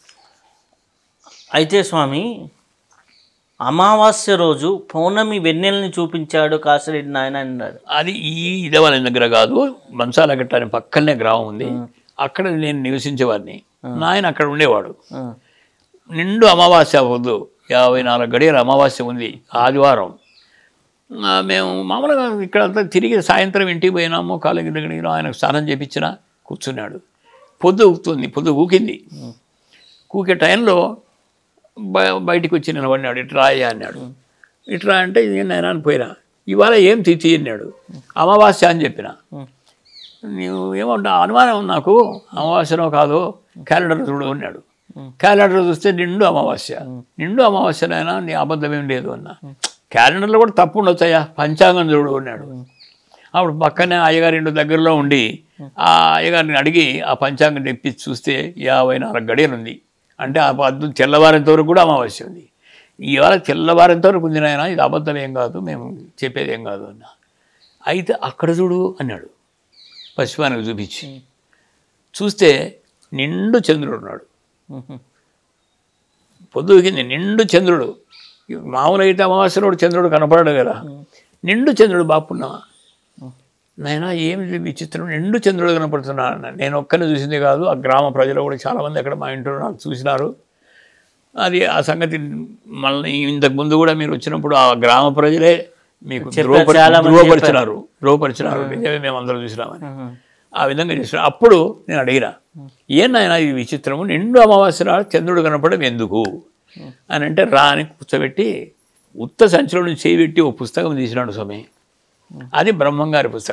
అయితే స్వామి అమావాస్య రోజు పౌర్ణమి వెన్నెల్ని చూపించాడు కాసిరెడ్డి నాయన అన్నాడు అది ఈ ఇదేవాళ్ళ దగ్గర కాదు మంచాల గట్ట అని పక్కనే గ్రామం ఉంది అక్కడ నేను నివసించేవాడిని నాయన అక్కడ ఉండేవాడు ఆ, నిండు అమావాస్య పొద్దు యాభై నాలుగు గడియల అమావాస్య ఉంది ఆదివారం ఆ, మేము మామూలుగా ఇక్కడంతా తిరిగి సాయంత్రం ఇంటికి పోయినాము కాలేజీ దగ్గర ఆయన స్నానం చేపించిన కూర్చున్నాడు పొద్దు ఊగుతుంది పొద్దు ఊకింది కూకే టైంలో బ- బయటికి వచ్చి నిలబడినాడు ఇట్రా అయ్యా అన్నాడు ఇట్రా అంటే ఇది నేను అని పోయినా ఇవాళ ఏం తిథి అన్నాడు అమావాస్య అని చెప్పిన నీవు ఏమంటా అనుమానం ఉంది నాకు అమావాస్యనో కాదు క్యాలెండర్ చూడు అన్నాడు క్యాలెండర్ చూస్తే నిండు అమావాస్య నిండు అమావాస్యనైనా నీ అబద్ధం ఏం లేదు అన్న క్యాలెండర్లో కూడా తప్పు ఉండొచ్చయ్యా పంచాంగం చూడు అన్నాడు అప్పుడు పక్కనే అయ్యగారి ఇంటి దగ్గరలో ఉండి ఆ అయ్యగారిని అడిగి ఆ పంచాంగం తెప్పించి చూస్తే యాభై నాలుగు గడియలు ఉంది అంటే ఆ పద్దు తెల్లవారేంత వరకు కూడా అమావాస్య ఉంది ఇవాళ తెల్లవారేంత వరకు ఉంది నాయన ఇది అబద్ధం ఏం కాదు మేము చెప్పేది ఏం కాదు అన్న అయితే అక్కడ చూడు అన్నాడు పశ్చిమానికి చూపించి చూస్తే నిండు చంద్రుడు ఉన్నాడు ఉహు. పొద్దుకింది నిండు చంద్రుడు మామూలు అయితే అమావాస్య రోజు చంద్రుడు కనపడడు కదా నిండు చంద్రుడు బాపున్నా నాయన ఏమి విచిత్రం నిండు చంద్రుడు కనపడుతున్నా అన్న. నేను ఒక్కనే చూసింది కాదు ఆ గ్రామ ప్రజలు కూడా చాలామంది అక్కడ మా ఇంట్లో నాకు చూసినారు అది ఆ సంగతి మళ్ళీ ఇంతకు ముందు కూడా మీరు వచ్చినప్పుడు ఆ గ్రామ ప్రజలే మీకు ధృవపరి- చాలా మంది ధృవపరిచినారు ధృవపరిచినారు నిజమే మేము అందరం చూసినామని ఉహు. ఆ విధంగా చేసిన అప్పుడు నేను అడిగిన ఏం నాయన ఇది విచిత్రము నిండు అమావాస్య నాడు చంద్రుడు కనపడడం ఎందుకు అని అంటే రా అని కూర్చోబెట్టి ఉత్త సంచిలో నుంచి చేయి పెట్టి ఓ పుస్తకం తీసినాడు స్వామి అది బ్రహ్మంగారి పుస్తకం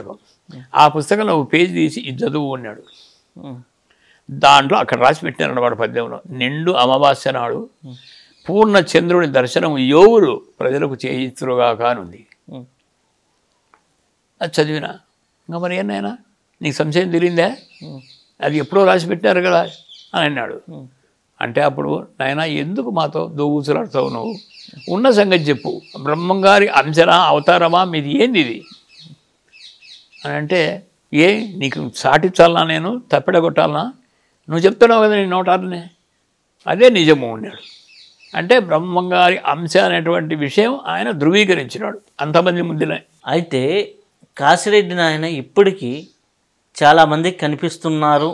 ఆ పుస్తకంలో ఒక పేజీ తీసి ఇది చదువు అన్నాడు ఉమ్, దాంట్లో అక్కడ రాసి పెట్టినారు వాడు పద్యంలో నిండు అమావాస్య నాడు పూర్ణ చంద్రుని దర్శనం యోగులు ప్రజలకు చేయిస్తురుగాక అని ఉంది ఉమ్, అది చదివినా ఇంకా మరి ఏనాయనా నీకు సంశయం తెలియందా ఉమ్, అది ఎప్పుడో రాసి పెట్టారు కదా అని అన్నాడు ఉమ్. అంటే అప్పుడు నాయన ఎందుకు మాతో దోగుసలాడుతావు నువ్వు ఉన్న సంగతి చెప్పు బ్రహ్మంగారి అంశనా అవతారమా మీది ఏంది ఇది అని అంటే ఏ నీకు సాటించాలనా నేను తప్పెడగొట్టాలనా నువ్వు చెప్తున్నావు కదా నీ నోటాలనే అదే నిజము అన్నాడు అంటే బ్రహ్మంగారి అంశ అనేటువంటి విషయం ఆయన ధృవీకరించినాడు అంతమంది ముందులే అయితే కాశిరెడ్డి నాయన ఇప్పటికీ చాలామందికి కనిపిస్తున్నారు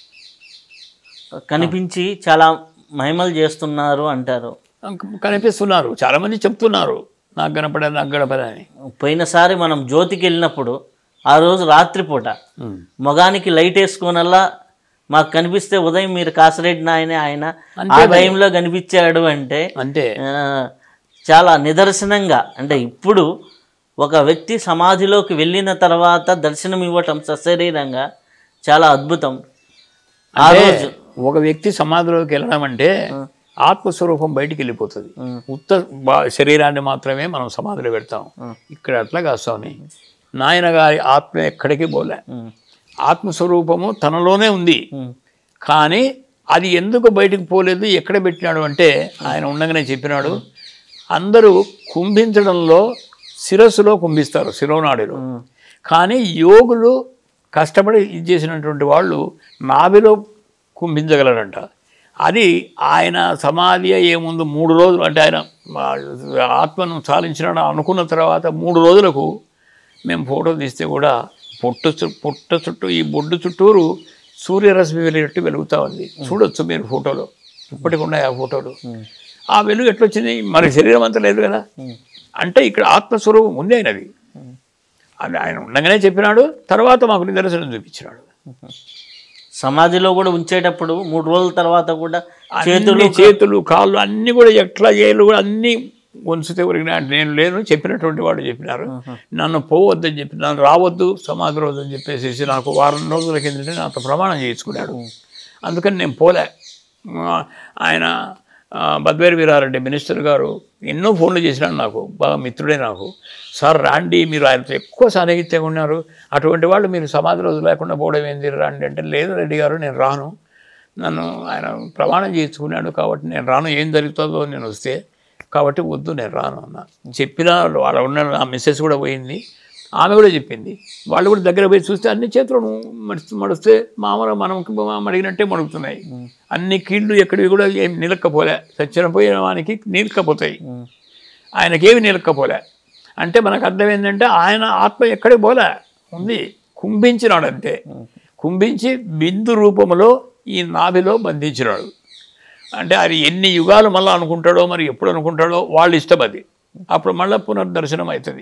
కనిపించి చాలా మహిమలు చేస్తున్నారు అంటారు కనిపిస్తున్నారు చాలామంది చెప్తున్నారు నాకు కనపడే నాకు కనపడే అని పోయినసారి మనం జ్యోతికి వెళ్ళినప్పుడు ఆ రోజు రాత్రిపూట మొగానికి లైట్ వేసుకోనల్లా మాకు కనిపిస్తే ఉదయం మీరు కాసిరెడ్డి నాయనే ఆయన ఆ టైంలో కనిపించాడు అంటే అంతే ఆ, చాలా నిదర్శనంగా అంటే ఇప్పుడు ఒక వ్యక్తి సమాధిలోకి వెళ్ళిన తర్వాత దర్శనం ఇవ్వటం సశరీరంగా చాలా అద్భుతం ఆ అంటే రోజు ఒక వ్యక్తి సమాధిలోకి వెళ్ళడం అంటే ఆత్మస్వరూపం బయటికి వెళ్ళిపోతుంది ఉత్త బా- శరీరాన్ని మాత్రమే మనం సమాధిలో పెడతాం ఇక్కడ అట్లా కాదు స్వామి నాయన గారి ఆత్మ ఎక్కడికి పోలే ఉమ్, ఆత్మస్వరూపము తనలోనే ఉంది ఉమ్, కానీ అది ఎందుకు బయటకు పోలేదు ఎక్కడ పెట్టినాడు అంటే ఆయన ఉండగానే చెప్పినాడు అందరూ కుంభించడంలో శిరస్సులో కుంభిస్తారు శిరోనాడిలో ఉమ్, కానీ యోగులు కష్టపడి ఇది చేసినటువంటి వాళ్ళు నాభిలో కుంభించగలరంట అది ఆయన సమాధి అయ్యే ముందు మూడు రోజులు అంటే ఆయన ఆ, ఆత్మను సాధించిన అనుకున్న తర్వాత మూడు రోజులకు మేము ఫోటో తీస్తే కూడా పొట్టు చు- పుట్ట చుట్టూ ఈ బొడ్డు చుట్టూరు సూర్యరశ్మి వెలిగినట్టు వెలుగుతూ ఉంది చూడొచ్చు మీరు ఫోటోలో ఇప్పటికి ఉన్నాయి ఆ ఫోటోలు ఆ వెలుగు ఎట్లొచ్చింది మరి శరీరం అంతా లేదు కదా అంటే ఇక్కడ ఆత్మస్వరూపం ఉంది ఆయనది అది ఆయన ఉండగానే చెప్పినాడు తర్వాత మాకు నిదర్శనం చూపించినాడు సమాధిలో కూడా ఉంచేటప్పుడు మూడు రోజుల తర్వాత కూడా చేతులు అన్ని చేతులు కాళ్ళు అన్ని కూడా ఎట్లా చేయాలి కూడా అన్ని వంచితే ఉరిగినా నేను లేను చెప్పినటువంటి వాడు చెప్పినారు నన్ను పోవద్దని చెప్పి నన్ను రావద్దు సమాధి రోజు అని చెప్పేసి నాకు వారం రోజుల కిందటే నాతో ప్రమాణం చేయించుకున్నాడు అందుకని నేను పోలే ఆ, ఆయన ఆ, బద్వేరు వీరారెడ్డి మినిస్టర్ గారు ఎన్నో ఫోన్లు చేసినాడు నాకు బాగా మిత్రుడే నాకు సార్ రాండి మీరు ఆయనతో ఎక్కువ సాన్నిహిత్యంగా ఉన్నారు అటువంటి వాళ్ళు మీరు సమాధి రోజు లేకుండా పోవడం ఏంది రాండి అంటే లేదు రెడ్డి గారు నేను రాను నన్ను ఆయన ప్రమాణం చేయించుకున్నాడు కాబట్టి నేను రాను ఏం జరుగుతుందో నేను వస్తే కాబట్టి వద్దు నేను రాను అన్న చెప్పిన వాళ్ళ ఉన్న నా మిస్సెస్ కూడా పోయింది ఆమె కూడా చెప్పింది వాళ్ళు కూడా దగ్గర పోయి చూస్తే అన్ని చేతులు మడుస్తూ మడిస్తే మామూలుగా మనకి మడిగినట్టే మడుగుతున్నాయి అన్ని కీళ్ళు ఎక్కడివి కూడా ఏం నిలక్కపోలే చచ్చిపోయిన వానికి నిలక్కపోతాయి ఉమ్, ఆయనకేమి నిలక్కపోలే అంటే మనకు అర్థం ఏంటంటే ఆయన ఆత్మ ఎక్కడికి పోలే ఉంది కుంభించినాడు అంతే కుంభించి బిందు రూపంలో ఈ నాభిలో బంధించినాడు అంటే అది ఎన్ని యుగాలు మళ్ళీ అనుకుంటాడో మరి ఎప్పుడు అనుకుంటాడో వాళ్ళ ఇష్టం అది అప్పుడు మళ్ళీ పునర్దర్శనం అవుతుంది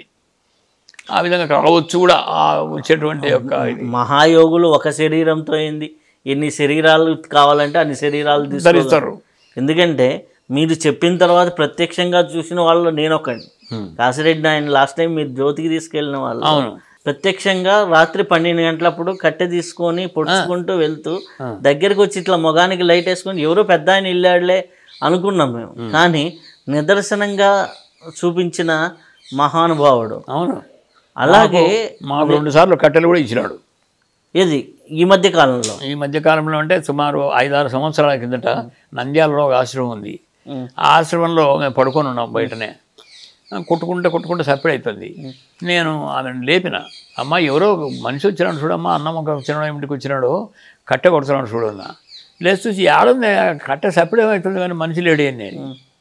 ఆ విధంగా రావచ్చు కూడా ఆ వచ్చేటువంటి యొక్క ఇది మహాయోగులు ఒక శరీరంతో ఏంది ఎన్ని శరీరాలు కావాలంటే అన్ని శరీరాలు తీసుకోగలరు. ధరిస్తారు ఎందుకంటే మీరు చెప్పిన తర్వాత ప్రత్యక్షంగా చూసిన వాళ్ళు నేను ఒకటి కాసిరెడ్డి ఆయన లాస్ట్ టైం మీరు జ్యోతికి తీసుకెళ్ళిన వాళ్ళు అవును ప్రత్యక్షంగా రాత్రి పన్నెండు గంటలప్పుడు కట్టె తీసుకొని పొడుచుకుంటూ వెళ్తూ దగ్గరికి వచ్చి ఇట్లా మొగానికి లైట్ వేసుకొని ఎవరో పెద్ద ఆయన వెళ్ళాడులే అనుకున్నాం మేము కానీ నిదర్శనంగా చూపించిన మహానుభావుడు అవును అలాగే మాకు రెండు సార్లు కట్టెలు కూడా ఇచ్చినాడు ఇది ఈ మధ్య కాలంలో ఈ మధ్యకాలంలో అంటే సుమారు ఐదారు సంవత్సరాల కిందట నంద్యాలలో ఒక ఆశ్రమం ఉంది ఉం. ఆ ఆశ్రమంలో మేము పడుకొని ఉన్నాం బయటనే కొట్టుకుంటే కొట్టుకుంటే సప్పిడి అవుతుంది నేను ఆమెను లేపిన అమ్మ ఎవరో ఒక మనిషి వచ్చినాడు చూడమ్మా అన్నం ఒక వచ్చినాడు ఇంటికి వచ్చినాడు కట్టె కొడుతున్నాడు చూడన్నా లేచి చూసి ఆడుంది కట్టె సప్పిడి అవుతుంది కానీ మనిషి లేడు అని నేను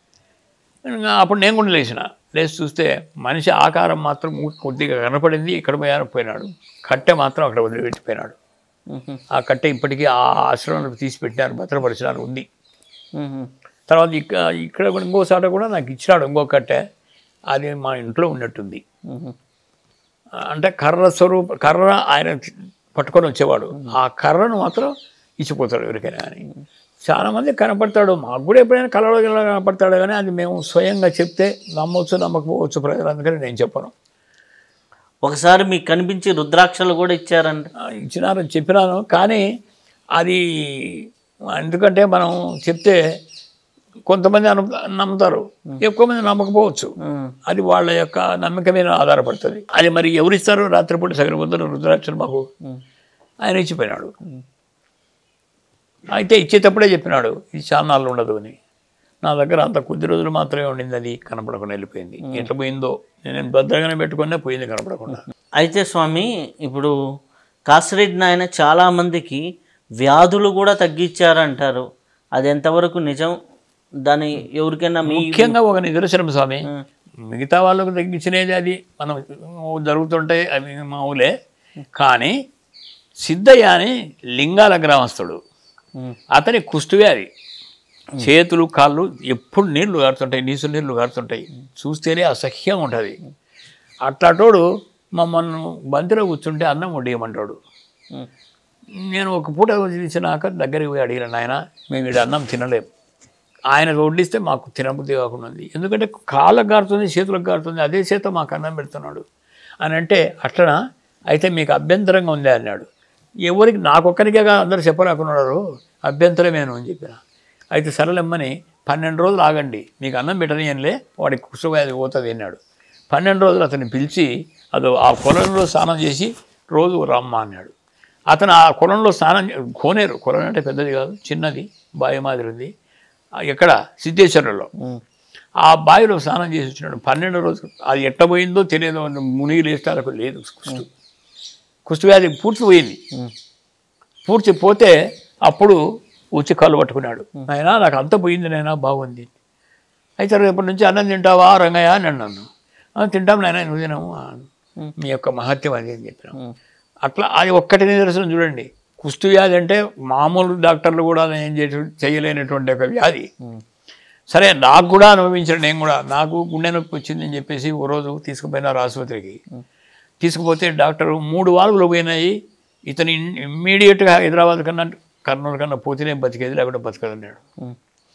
ఇంకా అప్పుడు నేను కూడా లేచిన లేచి చూస్తే మనిషి ఆకారం మాత్రం కొద్దిగా కనపడింది ఇక్కడ పోయాను పోయినాడు కట్టె మాత్రం అక్కడ వదిలిపెట్టిపోయినాడు ఉహు, ఆ కట్టె ఇప్పటికీ ఆ ఆశ్రమంలో తీసి పెట్టినారు భద్రపరిచినారు ఉంది ఉహు, తర్వాత ఇక్క ఇక్కడ కూడా ఇంకో చాట కూడా నాకు ఇచ్చినాడు ఇంకో కట్టె అది మా ఇంట్లో ఉన్నట్టుంది ఉహు. అంటే కర్ర స్వరూప కర్ర ఆయన పట్టుకొని వచ్చేవాడు ఆ కర్రను మాత్రం ఇచ్చిపోతాడు ఎవరికైనా కానీ చాలామంది కనపడతాడు మాకు కూడా ఎప్పుడైనా కళలో గిళలో కనపడతాడు కానీ అది మేము స్వయంగా చెప్తే నమ్మొచ్చు నమ్మకపోవచ్చు ప్రజలు అందుకని నేను చెప్పను ఒకసారి మీకు కనిపించి రుద్రాక్షలు కూడా ఇచ్చారంట ఆ, ఇచ్చినారని చెప్పినాను కానీ అది ఎందుకంటే మనం చెప్తే కొంతమంది అను నమ్ముతారు ఎక్కువ మంది నమ్మకపోవచ్చు ఉమ్, అది వాళ్ళ యొక్క నమ్మకం మీద ఆధారపడుతుంది అది మరి ఎవరిస్తారు రాత్రిపూట సగం వద్ద రుద్రాక్షలు మాకు ఉమ్, ఆయన ఇచ్చిపోయినాడు అయితే ఇచ్చేటప్పుడే చెప్పినాడు ఇది చాన్నాళ్ళు ఉండదు అని నా దగ్గర అంత కొద్ది రోజులు మాత్రమే ఉండింది అది కనపడకుండా వెళ్ళిపోయింది ఎట్లా పోయిందో నేను భద్రంగానే పెట్టుకున్నా పోయింది కనపడకుండా అయితే స్వామి ఇప్పుడు కాసిరెడ్డి నాయన చాలామందికి వ్యాధులు కూడా తగ్గించారంటారు అది ఎంతవరకు నిజం దాని ఎవరికైనా మీ ముఖ్యంగా ఒక నిదర్శనం స్వామి ఉమ్, మిగతా వాళ్ళకు తగ్గించినది అది మనం జరుగుతుంటాయి అవి మామూలే కానీ సిద్ధయ్య అని లింగాల గ్రామస్తుడు ఉమ్, అతని కుష్టువ్యాధి చేతులు కాళ్ళు ఎప్పుడు నీళ్లు గారుతుంటాయి నీసు నీళ్లు గారుతుంటాయి చూస్తేనే అసహ్యం ఉంటుంది అట్లాటోడు మమ్మల్ని బంతిలో కూర్చుంటే అన్నం వడ్డీయమంటాడు ఉమ్, నేను ఒక పూట వదిలించినాక దగ్గరికి పోయి అడిగిన నాయన మేము ఇక్కడ అన్నం తినలేం ఆయన వడ్డిస్తే మాకు తినబుద్ధి కాకుండా ఉంది ఎందుకంటే కాళ్ళకు గారుతుంది చేతులకు గారుతుంది అదే చేత మాకు అన్నం పెడుతున్నాడు అని అంటే అట్లనా అయితే మీకు అభ్యంతరంగా ఉంది అన్నాడు ఎవరికి నాకొక్కరికే కాదు అందరూ చెప్పలేకున్నారు అభ్యంతరమేను అని చెప్పిన అయితే సరళమ్మని పన్నెండు రోజులు ఆగండి మీకు అన్నం పెట్టనీయంలే వాడికి కుష్ఠవ్యాధి పోతుంది అన్నాడు పన్నెండు రోజులు అతన్ని పిలిచి అదో ఆ కొలంలో స్నానం చేసి రోజు రమ్మ అన్నాడు అతను ఆ కొలంలో స్నానం చే- కోనేరు కొలం అంటే పెద్దది కాదు చిన్నది బావి మాదిరి ఉంది ఆ ఎక్కడ సిద్ధేశ్వరంలో ఉమ్, ఆ బావిలో స్నానం చేసి వచ్చినాడు పన్నెండు రోజులు అది ఎట్టబోయిందో తెలియదు మునిగి లేస్తాలకు లేదు కుష్టు కుష్ఠవ్యాధి పూర్తి పోయింది ఉమ్, పూర్తి పోతే అప్పుడు వచ్చి కాళ్ళు పట్టుకున్నాడు ఆయన నాకు అంత పోయింది నాయనా బాగుంది అయితే రేపటి నుంచి అన్నం తింటావా రంగయ్య అని అన్నాను "ఆ, తింటాం నాయన నువ్వు తినము ఉం. మీ యొక్క మహత్యం అది అని చెప్పినాం ఉమ్, అట్లా అది ఒక్కటి నిదర్శనం చూడండి కుష్టు వ్యాధి అంటే మామూలు డాక్టర్లు కూడా ఏం చేయ చేయలేనటువంటి ఒక వ్యాధి ఉమ్, సరే నాకు కూడా అనుభవించాను నేను కూడా నాకు గుండె నొప్పి వచ్చిందని చెప్పేసి ఓ రోజు తీసుకుపోయినారు ఆసుపత్రికి తీసుకుపోతే డాక్టర్ మూడు వాల్వులు పోయినాయి ఇతను ఇన్- ఇమ్మీడియట్గా హైదరాబాద్ కన్నా కర్నూలు కన్నా పోతేనే బతికేది లేకుంటే బతకదన్నాడు ఉమ్,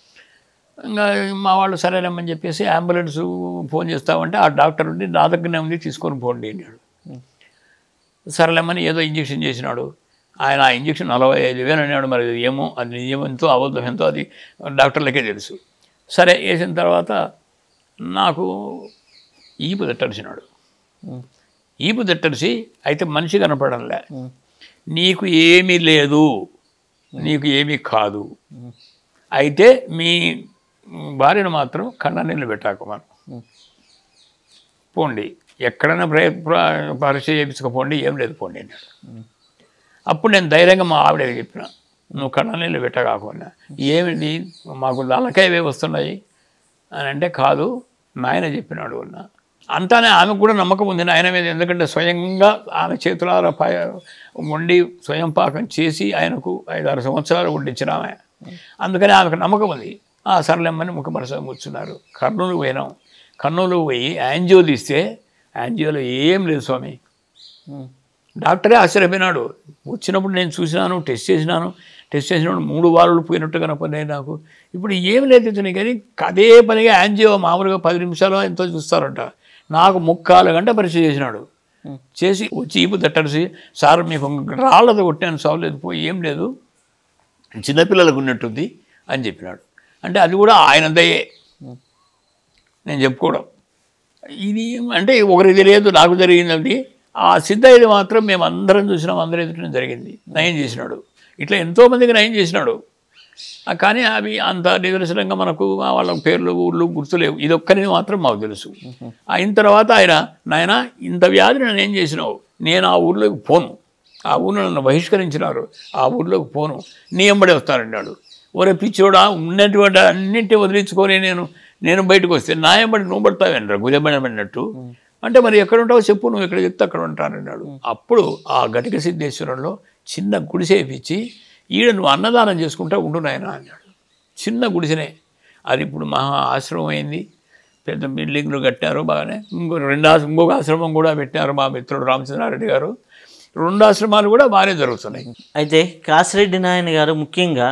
ఇంకా మా వాళ్ళు సరేనమ్మని చెప్పేసి అంబులెన్స్ ఫోన్ చేస్తామంటే ఆ డాక్టర్ ఉండి నా దగ్గరనే ఉంది తీసుకొని పోండి అన్నాడు సరేలేమని ఏదో ఇంజక్షన్ చేసినాడు ఆయన ఆ ఇంజక్షన్ నలభై ఐదు వేలు అన్నాడు మరి అది ఏమో అది నిజమెంతో అబద్ధం ఎంతో అది డాక్టర్లకే తెలుసు సరే వేసిన తర్వాత నాకు ఈపు దట్టరిసినాడు ఉమ్, ఈపు దట్టరిసి అయితే మనిషి కనపడంలే ఉమ్, నీకు ఏమీ లేదు నీకు ఏమీ కాదు ఉమ్, అయితే మీ భార్యను మాత్రం కళ్ళ నీళ్ళు పెట్టాకు మనం ఉమ్, పోండి ఎక్కడైనా ప్ర ప్ర- పరీక్ష చేయించుకోపోండి ఏం లేదు పోండి అన్నాడు ఉమ్, అప్పుడు నేను ధైర్యంగా మా ఆవిడకి చెప్పిన నువ్వు కళ్ళ నీళ్ళు పెట్టకాకుండా ఏమిటి మాకు దళకాయవే వస్తున్నాయి అని అంటే కాదు నాయన చెప్పినాడు అన్న అంతానే ఆమెకు కూడా నమ్మకం ఉంది నాయన మీద ఎందుకంటే స్వయంగా ఆమె చేతులారా ప వండి స్వయం పాకం చేసి ఆయనకు ఐదారు సంవత్సరాలు వడ్డించిన ఆమె అందుకని ఆమెకు నమ్మకం ఉంది ఆ సరళమ్మని ముఖ మనసు కూర్చున్నారు కర్నూలు పోయినాం కర్నూలు పోయి యాంజియో తీస్తే యాంజియోలో ఏం లేదు స్వామి ఉమ్, డాక్టరే ఆశ్చర్యపోయినాడు వచ్చినప్పుడు నేను చూసినాను టెస్ట్ చేసినాను టెస్ట్ చేసినప్పుడు మూడు వారాలు పోయినట్టు కనపడినాయి నాకు ఇప్పుడు ఏం లేదు ఇతనికి కానీ అదే పనిగా యాంజియో మామూలుగా పది నిమిషాలు ఎంతో చూస్తారంట నాకు ముక్కాలు గంట పరీక్ష చేసినాడు ఉమ్, చేసి వచ్చి ఈపు తట్టడిసి సార్ మీకు రాళ్ళతో కొట్టాను సావలేదు పోయి ఏం లేదు చిన్నపిల్లలకు ఉన్నట్టుంది అని చెప్పినాడు అంటే అది కూడా ఆయన దయే ఉమ్, నేను చెప్పుకోవడం ఇది అంటే ఒకరికి తెలియదు నాకు జరిగింది ఆ సిద్ధయ్యది మాత్రం మేము అందరం చూసినాం అందరం ఎదుటిన జరిగింది నయం చేసినాడు ఇట్లా ఎంతోమందికి నయం చేసినాడు ఆ కానీ అవి అంత నిదర్శనంగా మనకు ఆ వాళ్ళ పేర్లు ఊళ్ళు గుర్తులేవు ఇది ఒక్కరిని మాత్రం మాకు తెలుసు అయిన తర్వాత ఆయన నాయన ఇంత వ్యాధిని నన్ను ఏం చేసినావు నేను ఆ ఊర్లోకి పోను ఆ ఊరిలో నన్ను బహిష్కరించినారు ఆ ఊర్లోకి పోను నీ ఎంబడి వస్తానన్నాడు ఒరే పిచ్చోడా ఉన్నటువంటి అన్నింటినీ వదిలించుకొని నేను నేను బయటకు వస్తే నా ఎంబడి నువ్వు పడతావేనరా గుజబడినట్టు అంటే మరి ఎక్కడ ఉంటావో చెప్పు నువ్వు ఎక్కడ చెప్తే అక్కడ ఉంటానన్నాడు అప్పుడు ఆ ఘటిక సిద్ధేశ్వరంలో చిన్న గుడిసె ఇప్పించి ఈడ నువ్వు అన్నదానం చేసుకుంటా ఉండు నాయన అన్నాడు చిన్న గుడిసెనే అది ఇప్పుడు మహా ఆశ్రమం అయింది పెద్ద బిల్డింగ్లు కట్టారు బాగానే ఇంకో రెండు ఆశ్ర- ఇంకొక ఆశ్రమం కూడా పెట్టారు మా మిత్రుడు రామచంద్రారెడ్డి గారు రెండు ఆశ్రమాలు కూడా బాగానే జరుగుతున్నాయి అయితే కాసిరెడ్డి నాయన గారు ముఖ్యంగా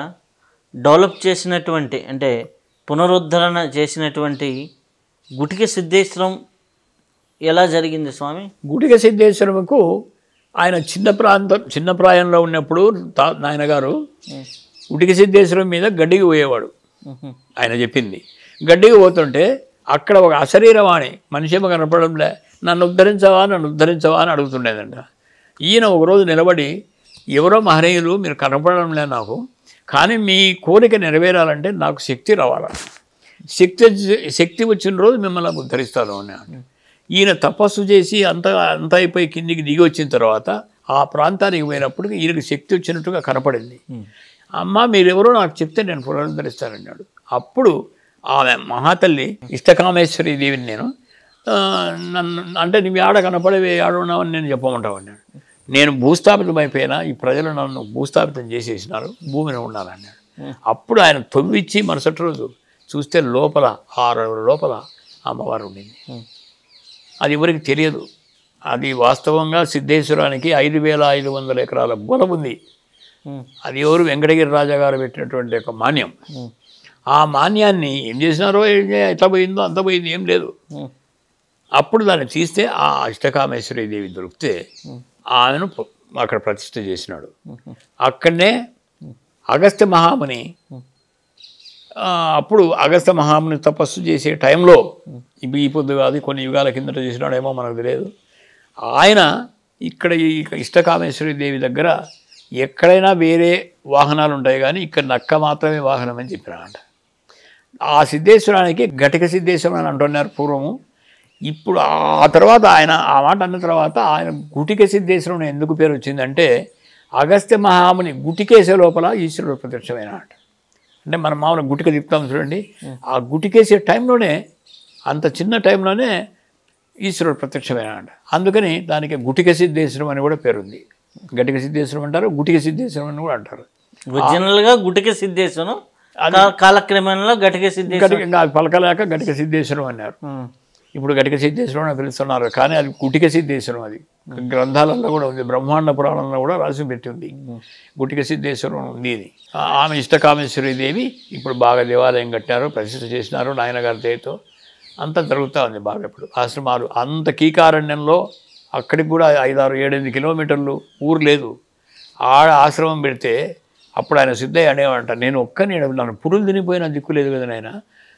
డెవలప్ చేసినటువంటి అంటే పునరుద్ధరణ చేసినటువంటి గుటిక సిద్ధేశ్వరం ఎలా జరిగింది స్వామి గుడిగ సిద్ధేశ్వరముకు ఆయన చిన్న ప్రాంతం చిన్న ప్రాయంలో ఉన్నప్పుడు తా నాయనగారు గుడిగ సిద్ధేశ్వరం మీద గడ్డికి పోయేవాడు ఉహు. ఆయన చెప్పింది గడ్డికి పోతుంటే అక్కడ ఒక అశరీరవాణి మనిషి ఏమో కనపడంలే నన్ను ఉద్ధరించవా నన్ను ఉద్ధరించవా అని అడుగుతుండేదంట ఈయన ఒకరోజు నిలబడి ఎవరో మహనీయులు మీరు కనపడంలే నాకు కానీ మీ కోరిక నెరవేరాలంటే నాకు శక్తి రావాలి శక్తి వచ్చి- శక్తి వచ్చిన రోజు మిమ్మల్ని ఉద్ధరిస్తాను అని ఈయన తపస్సు చేసి అంత అంత అయిపోయి కిందికి దిగి వచ్చిన తర్వాత ఆ ప్రాంతానికి పోయినప్పుడు ఈయనకి శక్తి వచ్చినట్టుగా కనపడింది అమ్మ మీరెవరో నాకు చెప్తే నేను పునరుద్ధరిస్తానన్నాడు అప్పుడు ఆమె మహాతల్లి ఇష్టకామేశ్వరి దేవిని నేను ఆ, నన్ను అంటే నువ్వు ఆడ కనపడేవి ఆడ ఉన్నావని నేను చెప్పమంటావు అన్నాడు నేను భూస్థాపితం అయిపోయినా ఈ ప్రజలు నన్ను భూస్థాపితం చేసేసినారు భూమిని ఉన్నానన్నాడు అప్పుడు ఆయన తొవ్విచ్చి మరుసటి రోజు చూస్తే లోపల ఆరు అడుగుల లోపల అమ్మవారు ఉండింది అది ఎవరికి తెలియదు అది వాస్తవంగా సిద్ధేశ్వరానికి ఐదు వేల ఐదు వందల ఎకరాల బలం ఉంది ఉమ్. అది ఎవరు వెంకటగిరి రాజా గారు పెట్టినటువంటి ఒక మాన్యం ఉమ్. ఆ మాన్యాన్ని ఏం చేసినారో ఏం చే- ఎట్లా పోయిందో అంత పోయింది ఏం లేదు ఉమ్. అప్పుడు దాన్ని తీస్తే ఆ అష్టకామేశ్వరి దేవి దొరికితే ఆమెను ప- అక్కడ ప్రతిష్ఠ చేసినాడు అక్కడనే అగస్త్య మహాముని ఆ, అప్పుడు అగస్త్య మహాముని తపస్సు చేసే టైంలో ఇవి ఈ పొద్దు కాదు కొన్ని యుగాల కిందట చేసినాడేమో మనకు తెలియదు ఆయన ఇక్కడ ఈ ఇష్టకామేశ్వరి దేవి దగ్గర ఎక్కడైనా వేరే వాహనాలు ఉంటాయి కానీ ఇక్కడ నక్క మాత్రమే వాహనం అని చెప్పినాడంట ఆ సిద్ధేశ్వరానికి ఘటిక సిద్ధేశ్వరం అని అంటున్నారు పూర్వము ఇప్పుడు ఆ తర్వాత ఆయన ఆ మాట అన్న తర్వాత ఆయన గుటిక సిద్ధేశ్వరం ఎందుకు పేరు వచ్చిందంటే అగస్త్య మహాముని గుటికేసే లోపల ఈశ్వరుడు ప్రత్యక్షమైనాడు అంటే మనం మామూలు గుటిక తిప్పుతాం చూడండి ఆ గుటికేసే టైంలోనే అంత చిన్న టైంలోనే ఈశ్వరుడు ప్రత్యక్షమైనాడు అందుకని దానికి గుటిక సిద్ధేశ్వరం అని కూడా పేరుంది గటిక సిద్ధేశ్వరం అంటారు గుటిక సిద్ధేశ్వరం అని కూడా అంటారు ఒరిజినల్ గా గుటిక సిద్ధేశ్వరం కా- కాలక్రమంలో గటిక సిద్ధేశ్వరం గటిక ఇంకా అది పలకలేక గటిక సిద్ధేశ్వరం అన్నారు ఉమ్. ఇప్పుడు గటిక సిద్ధేశ్వరం అని పిలుస్తున్నారు కానీ అది గుటిక సిద్ధేశ్వరం అది గ్రంథాలలో కూడా ఉంది బ్రహ్మాండ పురాణంలో కూడా రాసి పెట్టి ఉంది గుటిక సిద్ధేశ్వరం ఉంది ఇది ఆ- ఆమె ఇష్టకామేశ్వరి దేవి ఇప్పుడు బాగా దేవాలయం కట్టారు ప్రతిష్ఠ చేసినారు నాయనగారి దయతో అంతా జరుగుతూ ఉంది బాగా ఇప్పుడు ఆశ్రమాలు అంత కీకారణ్యంలో అక్కడికి కూడా ఐదారు ఏడెనిమిది కిలోమీటర్లు ఊరు లేదు ఆడ ఆశ్రమం పెడితే అప్పుడు ఆయన సిద్ధయ్య అనేవాడంట నేను ఒక్కని నన్ను పురులు తినిపోయిన దిక్కు లేదు కదా నాయన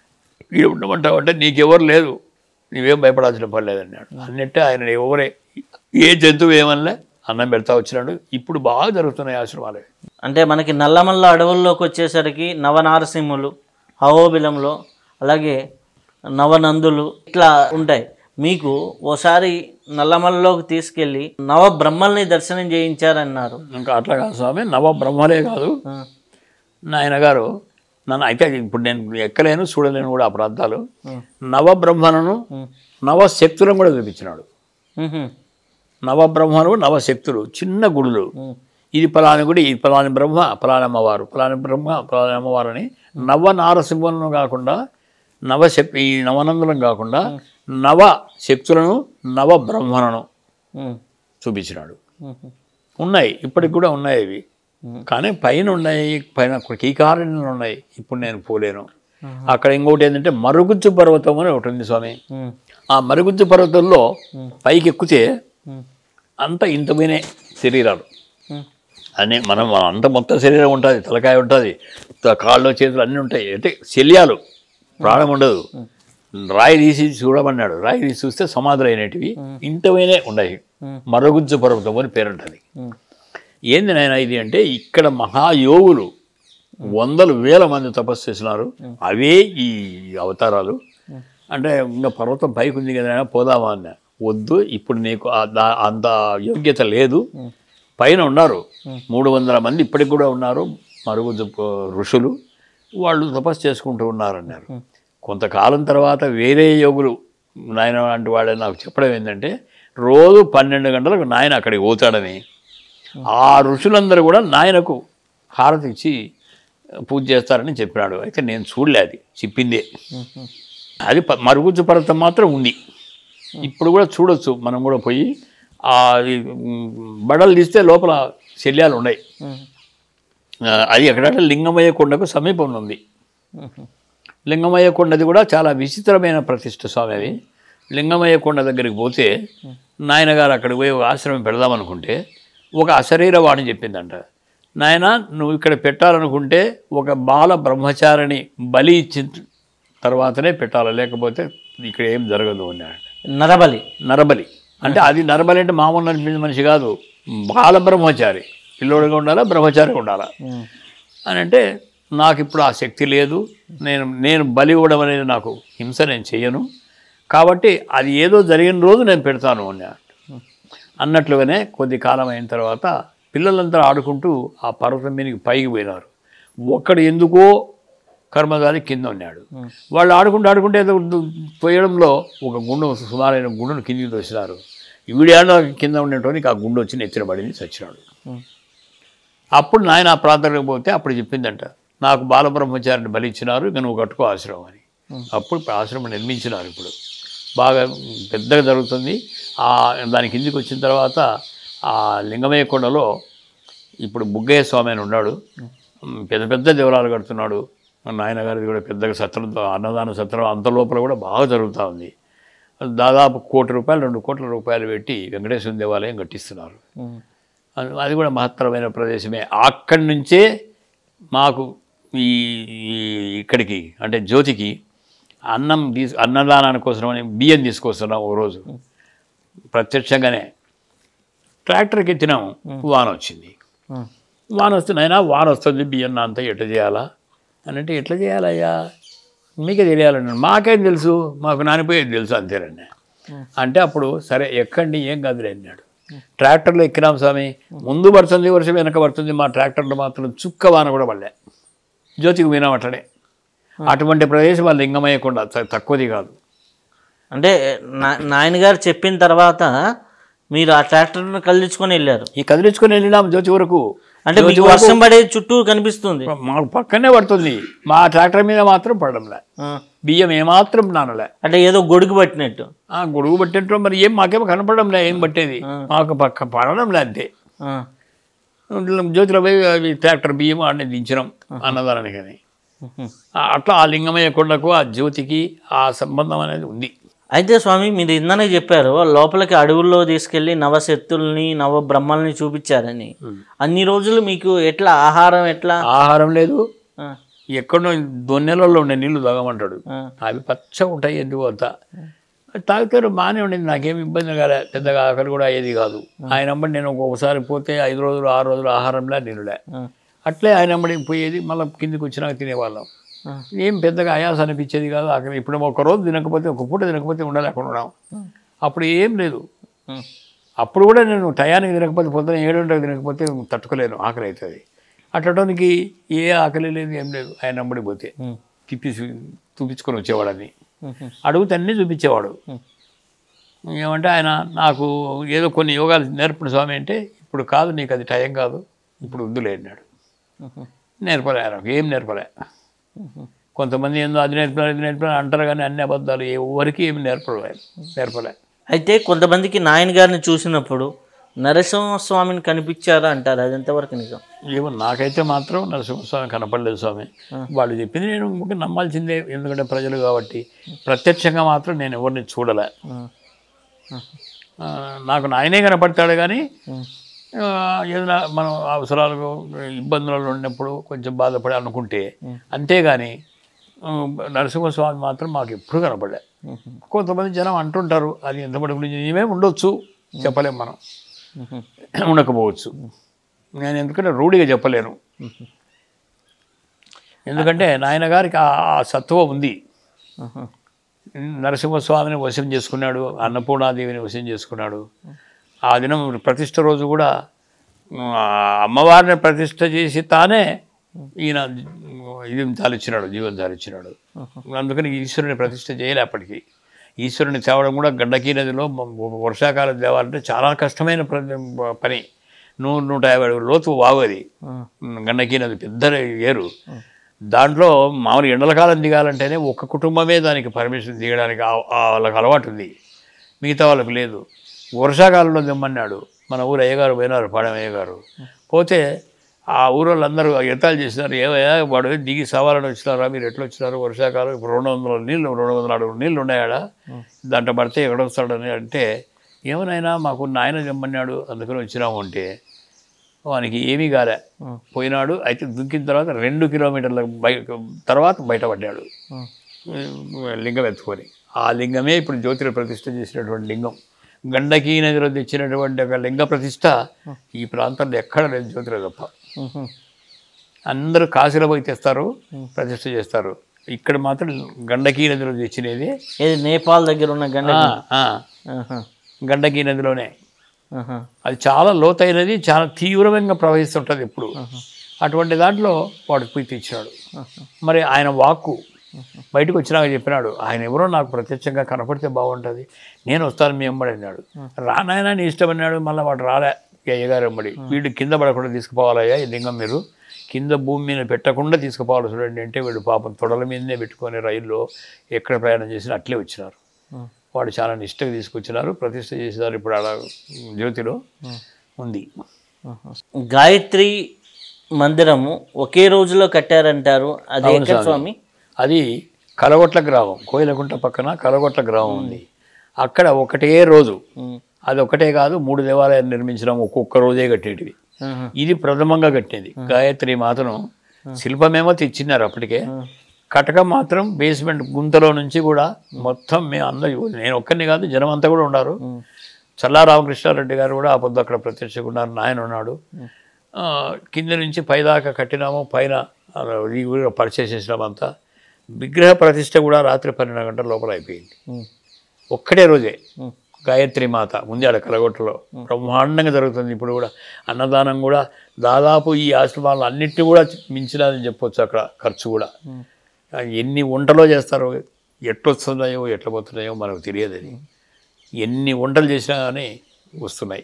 ఈడ ఉండమంటావు అంటే నీకెవరు లేదు నీవేం భయపడాల్సిన పని లేదన్నాడు అన్నట్టే ఆయన ఎవరే ఏ జంతువు ఏమనలే అన్నం పెడతా వచ్చినాడు ఇప్పుడు బాగా జరుగుతున్నాయి ఆశ్రమాలు అంటే మనకి నల్లమల్ల అడవుల్లోకి వచ్చేసరికి నవనారసింహులు హవోబిలంలో అలాగే నవనందులు ఇట్లా ఉంటాయి మీకు ఓసారి నల్లమల్లోకి తీసుకెళ్ళి నవ బ్రహ్మల్ని దర్శనం చేయించారన్నారు ఇంకా అట్లా కాదు స్వామి నవ బ్రహ్మలే కాదు ఆ, నాయన గారు నన్ను అయితే ఇప్పుడు నేను ఎక్కలేను చూడలేను కూడా ఆ ప్రాంతాలు ఉమ్, నవ బ్రహ్మలను ఉమ్, నవశక్తులను కూడా చూపించినాడు ఉహుం, నవబ్రహ్మలు నవశక్తులు చిన్న గుడులు ఉమ్, ఇది ఫలాని గుడి ఇది ఫలాని బ్రహ్మ ఫలాని అమ్మవారు ఫలాని బ్రహ్మ ఫలాని అమ్మవారు అని నవ నారసింహులను కాకుండా నవశక్తి ఈ నవనందులను కాకుండా నవ శక్తులను నవ బ్రహ్మలను ఉమ్, చూపించినాడు ఉహుం, ఉన్నాయి ఇప్పటికి కూడా ఉన్నాయి ఇవి ఉమ్, కానీ పైన ఉన్నాయి పైన కీకారణ్యాలు ఉన్నాయి ఇప్పుడు నేను పోలేను అక్కడ ఇంకోటి ఏంటంటే మరుగుజ్జు పర్వతం అని ఒకటి ఉంది స్వామి ఉమ్, ఆ మరుగుజ్జు పర్వతంలో పైకి ఎక్కితే ఉమ్, అంత ఇంతమైనే శరీరాలు ఉమ్, అన్నీ మనం మన అంత మొత్తం శరీరం ఉంటుంది తలకాయ ఉంటుంది కాళ్ళు చేతులు అన్నీ ఉంటాయి అంటే శల్యాలు ప్రాణం ఉండదు రాయి తీసి చూడమన్నాడు రాయి తీసి చూస్తే సమాధులు అయినటివి ఇంతమైనే ఉన్నాయి ఉమ్. మరుగుజ్జు పర్వతం అని పేరుంటుంది ఉమ్, ఏంది నాయన ఇది అంటే ఇక్కడ మహాయోగులు వందలు వేల మంది తపస్సు చేసినారు అవే ఈ అవతారాలు అంటే ఇంకా పర్వతం పైకి ఉంది కదా నాయనా, పోదామా అన్న వద్దు ఇప్పుడు నీకు ఆ దా- అంత యోగ్యత లేదు పైన ఉన్నారు మూడు వందల మంది ఇప్పటికి కూడా ఉన్నారు మరుగుజ్జు ప- ఋషులు వాళ్ళు తపస్సు చేసుకుంటూ ఉన్నారన్నారు కొంతకాలం తర్వాత వేరే యోగులు నాయన లాంటి వాడే నాకు చెప్పడం ఏంటంటే రోజు పన్నెండు గంటలకు నాయన అక్కడికి పోతాడని ఆ ఋషులందరూ కూడా నాయనకు హారతి ఇచ్చి పూజ చేస్తారని చెప్పినాడు అయితే నేను చూడలే అది చెప్పిందే ఉమ్, అది ప- మరుగుజ్జు పర్వతం మాత్రం ఉంది ఇప్పుడు కూడా చూడొచ్చు మనం కూడా పోయి ఆ ఈ, మ్, బడలు తీస్తే లోపల శల్యాలు ఉన్నాయి ఉమ్, ఆ, అది ఎక్కడంటే లింగమయ్య కొండకు సమీపంలో ఉంది ఉమ్, లింగమయ్య కొండది కూడా చాలా విచిత్రమైన ప్రతిష్ఠ స్వామి అది లింగమయ్య కొండ దగ్గరికి పోతే నాయనగారు అక్కడికి పోయి ఒక ఆశ్రమం పెడదామనుకుంటే ఒక అశరీర వాణి చెప్పిందంట నాయన నువ్వు ఇక్కడ పెట్టాలనుకుంటే ఒక బాల బ్రహ్మచారిని బలి ఇచ్చిన తర్వాతనే పెట్టాలి లేకపోతే ఇక్కడ ఏం జరగదు అన్నాడు నరబలి నరబలి అంటే అది నరబలి అంటే మామూలు అనిపించిన మనిషి కాదు బాల బ్రహ్మచారి పిల్లోడిగా ఉండాలా బ్రహ్మచారిగా ఉండాలా ఉమ్. అని అని అంటే నాకు ఇప్పుడు ఆ శక్తి లేదు నేను నేను బలి ఇవ్వడం అనేది నాకు హింస నేను చెయ్యను కాబట్టి అది ఏదో జరిగిన రోజు నేను పెడతాను అన్నాడు అన్నట్లుగానే కొద్ది కాలం అయిన తర్వాత పిల్లలంతా ఆడుకుంటూ ఆ పర్వతం మీదకి పైకి పోయినారు ఒక్కడు ఎందుకో కర్మదారి కింద ఉన్నాడు వాళ్ళు ఆడుకుంటూ ఆడుకుంటే ఏదో దు- పోయడంలో ఒక గుండు సుమారైన గుండును కిందికి తోసినారు వీడియాలో కింద ఉండేటోనికి ఆ గుండు వచ్చి నెత్తిన పడింది చచ్చినాడు ఉమ్. అప్పుడు నాయన ఆ ప్రాంతానికి పోతే అప్పుడు చెప్పిందంట నాకు బాలబ్రహ్మచారిని బలి ఇచ్చినారు ఇక నువ్వు కట్టుకో ఆశ్రమం అని అప్పుడు ఇప్పుడు ఆశ్రమం నిర్మించినారు ఇప్పుడు బాగా పెద్దగా జరుగుతుంది ఆ దాని కిందికి వచ్చిన తర్వాత ఆ లింగమయ్య కొండలో ఇప్పుడు బుగ్గయ్య స్వామి అని ఉన్నాడు ఉమ్, పెద్ద పెద్ద దేవరాలు కడుతున్నాడు మా నాయనగారిది కూడా పెద్దగా సత్రం అన్నదాన సత్రం అంత లోపల కూడా బాగా జరుగుతూ ఉంది దాదాపు కోటి రూపాయలు రెండు కోట్ల రూపాయలు పెట్టి వెంకటేశ్వర దేవాలయం కట్టిస్తున్నారు ఉమ్. అది- అది కూడా మహత్తరమైన ప్రదేశమే అక్కడి నుంచే మాకు ఈ ఈ- ఇక్కడికి అంటే జ్యోతికి అన్నం తీసు అన్నదానాని కోసమని బియ్యం తీసుకొస్తున్నాం ఓ రోజు ప్రత్యక్షంగానే ట్రాక్టర్కి ఎత్తినాం వాన వచ్చింది ఉమ్. వాన వస్తుంది అయినా వాన వస్తుంది బియ్యం అంతా ఎట్లా చేయాలా అని అంటే ఎట్లా చేయాలయ్యా మీకే తెలియాలండి మాకేం తెలుసు మాకు నానిపోయేది తెలుసు అంతేనండి అంటే అప్పుడు సరే ఎక్కండి ఏం కాదులే అన్నాడు ట్రాక్టర్లో ఎక్కినాం స్వామి ముందు పడుతుంది వర్షం వెనక పడుతుంది మా ట్రాక్టర్లో మాత్రం చుక్క వాన కూడా పడలే జ్యోతికి పోయినాం అట్లనే అటువంటి ప్రదేశం వాళ్ళు లింగమయ్యకుండా తక్కువది కాదు అంటే నా- నాయన గారు చెప్పిన తర్వాత మీరు ఆ ట్రాక్టర్ను కదిలించుకొని వెళ్ళారు ఈ కదిలించుకొని వెళ్ళినాం జ్యోతి వరకు అంటే మీకు వర్షం పడేది చుట్టూ కనిపిస్తుంది మాకు పక్కనే పడుతుంది మా ట్రాక్టర్ మీద మాత్రం పడడంలే ఆ. బియ్యం ఏమాత్రం నానలే అంటే ఏదో గొడుగు పట్టినట్టు ఆ గొడుగు పట్టేటో మరి ఏం మాకేమో కనపడంలే ఏం పట్టేది మాకు పక్క పడడంలే అంతే ఆ. జ్యోతిలో పోయి అవి ట్రాక్టర్ బియ్యం ఆడనే దించినాం అన్నదానానికి అని ఉహు. ఆ- అట్లా ఆ లింగమయ్య కొండకు ఆ జ్యోతికి ఆ సంబంధం అనేది ఉంది అయితే స్వామి మీరు ఇందనే చెప్పారు లోపలికి అడవుల్లో తీసుకెళ్లి నవశక్తుల్ని నవ బ్రహ్మల్ని చూపించారని అన్ని రోజులు మీకు ఎట్లా ఆహారం ఎట్లా ఆహారం లేదు ఆ, ఎక్కడో దొన్నెలలో ఉండే నీళ్లు తాగమంటాడు ఆ, అవి పచ్చగా ఉంటాయి ఎందుకు అంతా తాగుతారు బాగానే ఉండింది నాకేం ఇబ్బంది కాలే పెద్దగా ఆకలి కూడా అయ్యేది కాదు ఆయన అమ్మడి నేను ఒక్కొక్కసారి పోతే ఐదు రోజులు ఆరు రోజులు ఆహారంలే నీళ్ళే ఆ, అట్లే ఆయన అమ్మడి పోయేది మళ్ళీ కిందికి వచ్చినాక తినేవాళ్ళం ఆ. ఏం పెద్దగా ఆయాస అనిపించేది కాదు ఆకలి ఇప్పుడు ఒక రోజు తినకపోతే ఒక పూట తినకపోతే ఉండలేకుండా ఉన్నాం అప్పుడు ఏం లేదు ఉమ్, అప్పుడు కూడా నేను టయానికి తినకపోతే పొద్దున ఏడుంటకు తినకపోతే తట్టుకోలేను ఆకలి అవుతుంది అట్లటానికి ఏ ఆకలి లేదు ఏం లేదు ఆయన అమ్మడి పోతే ఉమ్, తిప్పి చూపించుకొని వచ్చేవాడని ఉహు, అడుగుతే అన్నీ చూపించేవాడు ఏమంటే ఆయన నాకు ఏదో కొన్ని యోగాలు నేర్పడు స్వామి అంటే ఇప్పుడు కాదు నీకు అది టైం కాదు ఇప్పుడు వద్దులే అన్నాడు ఉహు, నేర్పలే నాకు ఏం నేర్పలే కొంతమంది ఏందో అది నేర్పలే ఇది నేర్పలే అంటారు కానీ అన్ని అబద్ధాలు ఎవరికి ఏమి నేర్పడు ఆయన నేర్పలే అయితే కొంతమందికి నాయన గారిని చూసినప్పుడు నరసింహస్వామిని కనిపించారా అంటారు అది ఎంతవరకు నిజం ఏమో నాకైతే మాత్రం నరసింహస్వామి కనపడలేదు స్వామి వాళ్ళు చెప్పింది నేను ఒక నమ్మాల్సిందే ఎందుకంటే ప్రజలు కాబట్టి ప్రత్యక్షంగా మాత్రం నేను ఎవరిని చూడలే ఆ, ఆ, నాకు నాయనే కనపడతాడు కానీ ఉమ్, ఆ, ఏదైనా మనం అవసరాలకు ఇబ్బందులలో ఉన్నప్పుడు కొంచెం బాధపడి అనుకుంటే అంతేగాని ఆ, నరసింహస్వామి మాత్రం మాకు ఎప్పుడు కనపడలే ఉహు, కొంతమంది జనం అంటుంటారు అది ఎంతమంది గురించి నిజమే ఉండొచ్చు చెప్పలేం మనం ఉహు, ఉండకపోవచ్చు నేను ఎందుకంటే రూఢిగా చెప్పలేను ఎందుకంటే నాయన గారికి ఆ ఆ సత్వ ఉంది ఉహు, నరసింహస్వామిని వశం చేసుకున్నాడు అన్నపూర్ణాదేవిని వశం చేసుకున్నాడు ఆ దినం ప్రతిష్ట రోజు కూడా ఆ, అమ్మవారిని ప్రతిష్ట చేసి తానే ఈయన ఇది చాలిచ్చినాడు జీవం చాలిచ్చినాడు అందుకని ఈశ్వరుని ప్రతిష్ట చేయలే అప్పటికి ఈశ్వరుని తేవడం కూడా గండకీ నదిలో మ- వర్షాకాలం తేవాలంటే చాలా కష్టమైన ప్ర- పని నూరు నూట యాభై అడుగుల లోతు వాగది ఉమ్, గండకీ నది పెద్ద ఏరు దాంట్లో మామూలు ఎండల కాలం దిగాలంటేనే ఒక్క కుటుంబమే దానికి పర్మిషన్ దిగడానికి ఆ- ఆ వాళ్ళకి అలవాటు ఉంది మిగతా వాళ్ళకి లేదు వర్షాకాలంలో దిమ్మన్నాడు మన ఊరు అయ్యగారు పోయినారు పాడెం అయ్యగారు పోతే ఆ ఊరోళ్ళందరూ ఎత్తాలు చేసినారు ఏమయ్యా వాడు దిగి సవాలని వచ్చినారా మీరు ఎట్లా వచ్చినారు వర్షాకాలం ఇప్పుడు రెండు వందల నీళ్ళు రెండు వందల అడుగులు నీళ్ళు ఉన్నాయాడ దాంట్లో పడితే ఎక్కడొస్తాడని అంటే ఏమనైనా మాకు నాయన చెమ్మన్నాడు అందుకని వచ్చినాము అంటే వానికి ఏమీ కాలే ఉం. పోయినాడు అయితే దుంకిన తర్వాత రెండు కిలోమీటర్ల బయ తర్వాత బయటపడ్డాడు ఉం. లింగం ఎత్తుకొని ఆ లింగమే ఇప్పుడు జ్యోతిర ప్రతిష్ఠ చేసినటువంటి లింగం గండకీ నదిలో తెచ్చినటువంటి ఒక లింగ ప్రతిష్ఠ ఈ ప్రాంతంలో ఎక్కడ లేదు జ్యోతిర తప్ప ఉహు. అందరూ కాశీలో పోయి తెస్తారు ప్రతిష్ఠ చేస్తారు ఇక్కడ మాత్రం గండకీ నదిలో తెచ్చినది ఏది నేపాల్ దగ్గర ఉన్న గండ ఆ, ఆ, ఆహా. గండకీ నదిలోనే ఆహా. అది చాలా లోతైనది చాలా తీవ్రంగా ప్రవహిస్తుంటుంది ఎప్పుడు అటువంటి దాంట్లో వాడు పోయి తెచ్చినాడు మరి ఆయన వాక్కు బయటకు వచ్చినాక చెప్పినాడు ఆయన ఎవరో నాకు ప్రత్యక్షంగా కనపడితే బాగుంటుంది నేను వస్తాను మీ ఎంబడి అన్నాడు రానాయన నీ ఇష్టం అన్నాడు మళ్ళీ వాడు రాలే ఈ అయ్యగారు ఎంబడి వీడు కింద పడకుండా తీసుకుపోవాలయ్యా ఈ లింగం మీరు కింద భూమి మీద పెట్టకుండా తీసుకుపోవాలి చూడండి అంటే వీడు పాపం తొడల మీదనే పెట్టుకొని రైల్లో ఎక్కడ ప్రయాణం చేసినా అట్లే వచ్చినారు ఉం. వాడు చాలా నిష్టగా తీసుకొచ్చినారు ప్రతిష్ఠ చేసినారు ఇప్పుడు అలా జ్యోతిలో ఉంది ఆహా. గాయత్రి మందిరము ఒకే రోజులో కట్టారంటారు అది అవును ఎక్కడ స్వామి. స్వామి అది కలగొట్ల గ్రామం కోయిలకుంట పక్కన కలగొట్ల గ్రామం ఉంది అక్కడ ఒకటే రోజు ఉం. అది ఒకటే కాదు మూడు దేవాలయాలు నిర్మించడం ఒక్కొక్క రోజే కట్టేటివి ఆహా. ఇది ప్రథమంగా కట్టేది గాయత్రి మాతను శిల్పమేమో తెచ్చినారు అప్పటికే కటకం మాత్రం బేస్మెంట్ గుంతలో నుంచి కూడా మొత్తం మేము అందరూ నేను ఒక్కరిని కాదు జనం అంతా కూడా ఉన్నారు ఉం. చల్లా రామకృష్ణారెడ్డి గారు కూడా ఆ పొద్దు అక్కడ ప్రత్యక్షంగా ఉన్నారు నాయన ఉన్నాడు ఆ, కింద నుంచి పైదాకా కట్టినాము పైన ఆ, ఇది కూడా పర్చేస్ చేసినాము అంతా విగ్రహ ప్రతిష్ట కూడా రాత్రి పన్నెండు గంటల లోపల అయిపోయింది ఉం. ఒక్కటే రోజే ఉం. గాయత్రి మాత ముంజాడ కలగొట్టలో బ్రహ్మాండంగా జరుగుతుంది ఇప్పుడు కూడా అన్నదానం కూడా దాదాపు ఈ ఆశ్రమాలు అన్నిటిని కూడా మించినదని చెప్పొచ్చు అక్కడ ఖర్చు కూడా ఆ, ఎన్ని వంటలో చేస్తారో ఎట్లొస్తున్నాయో ఎట్లా పోతున్నాయో మనకు తెలియదు అది ఎన్ని వంటలు చేసినా కానీ వస్తున్నాయి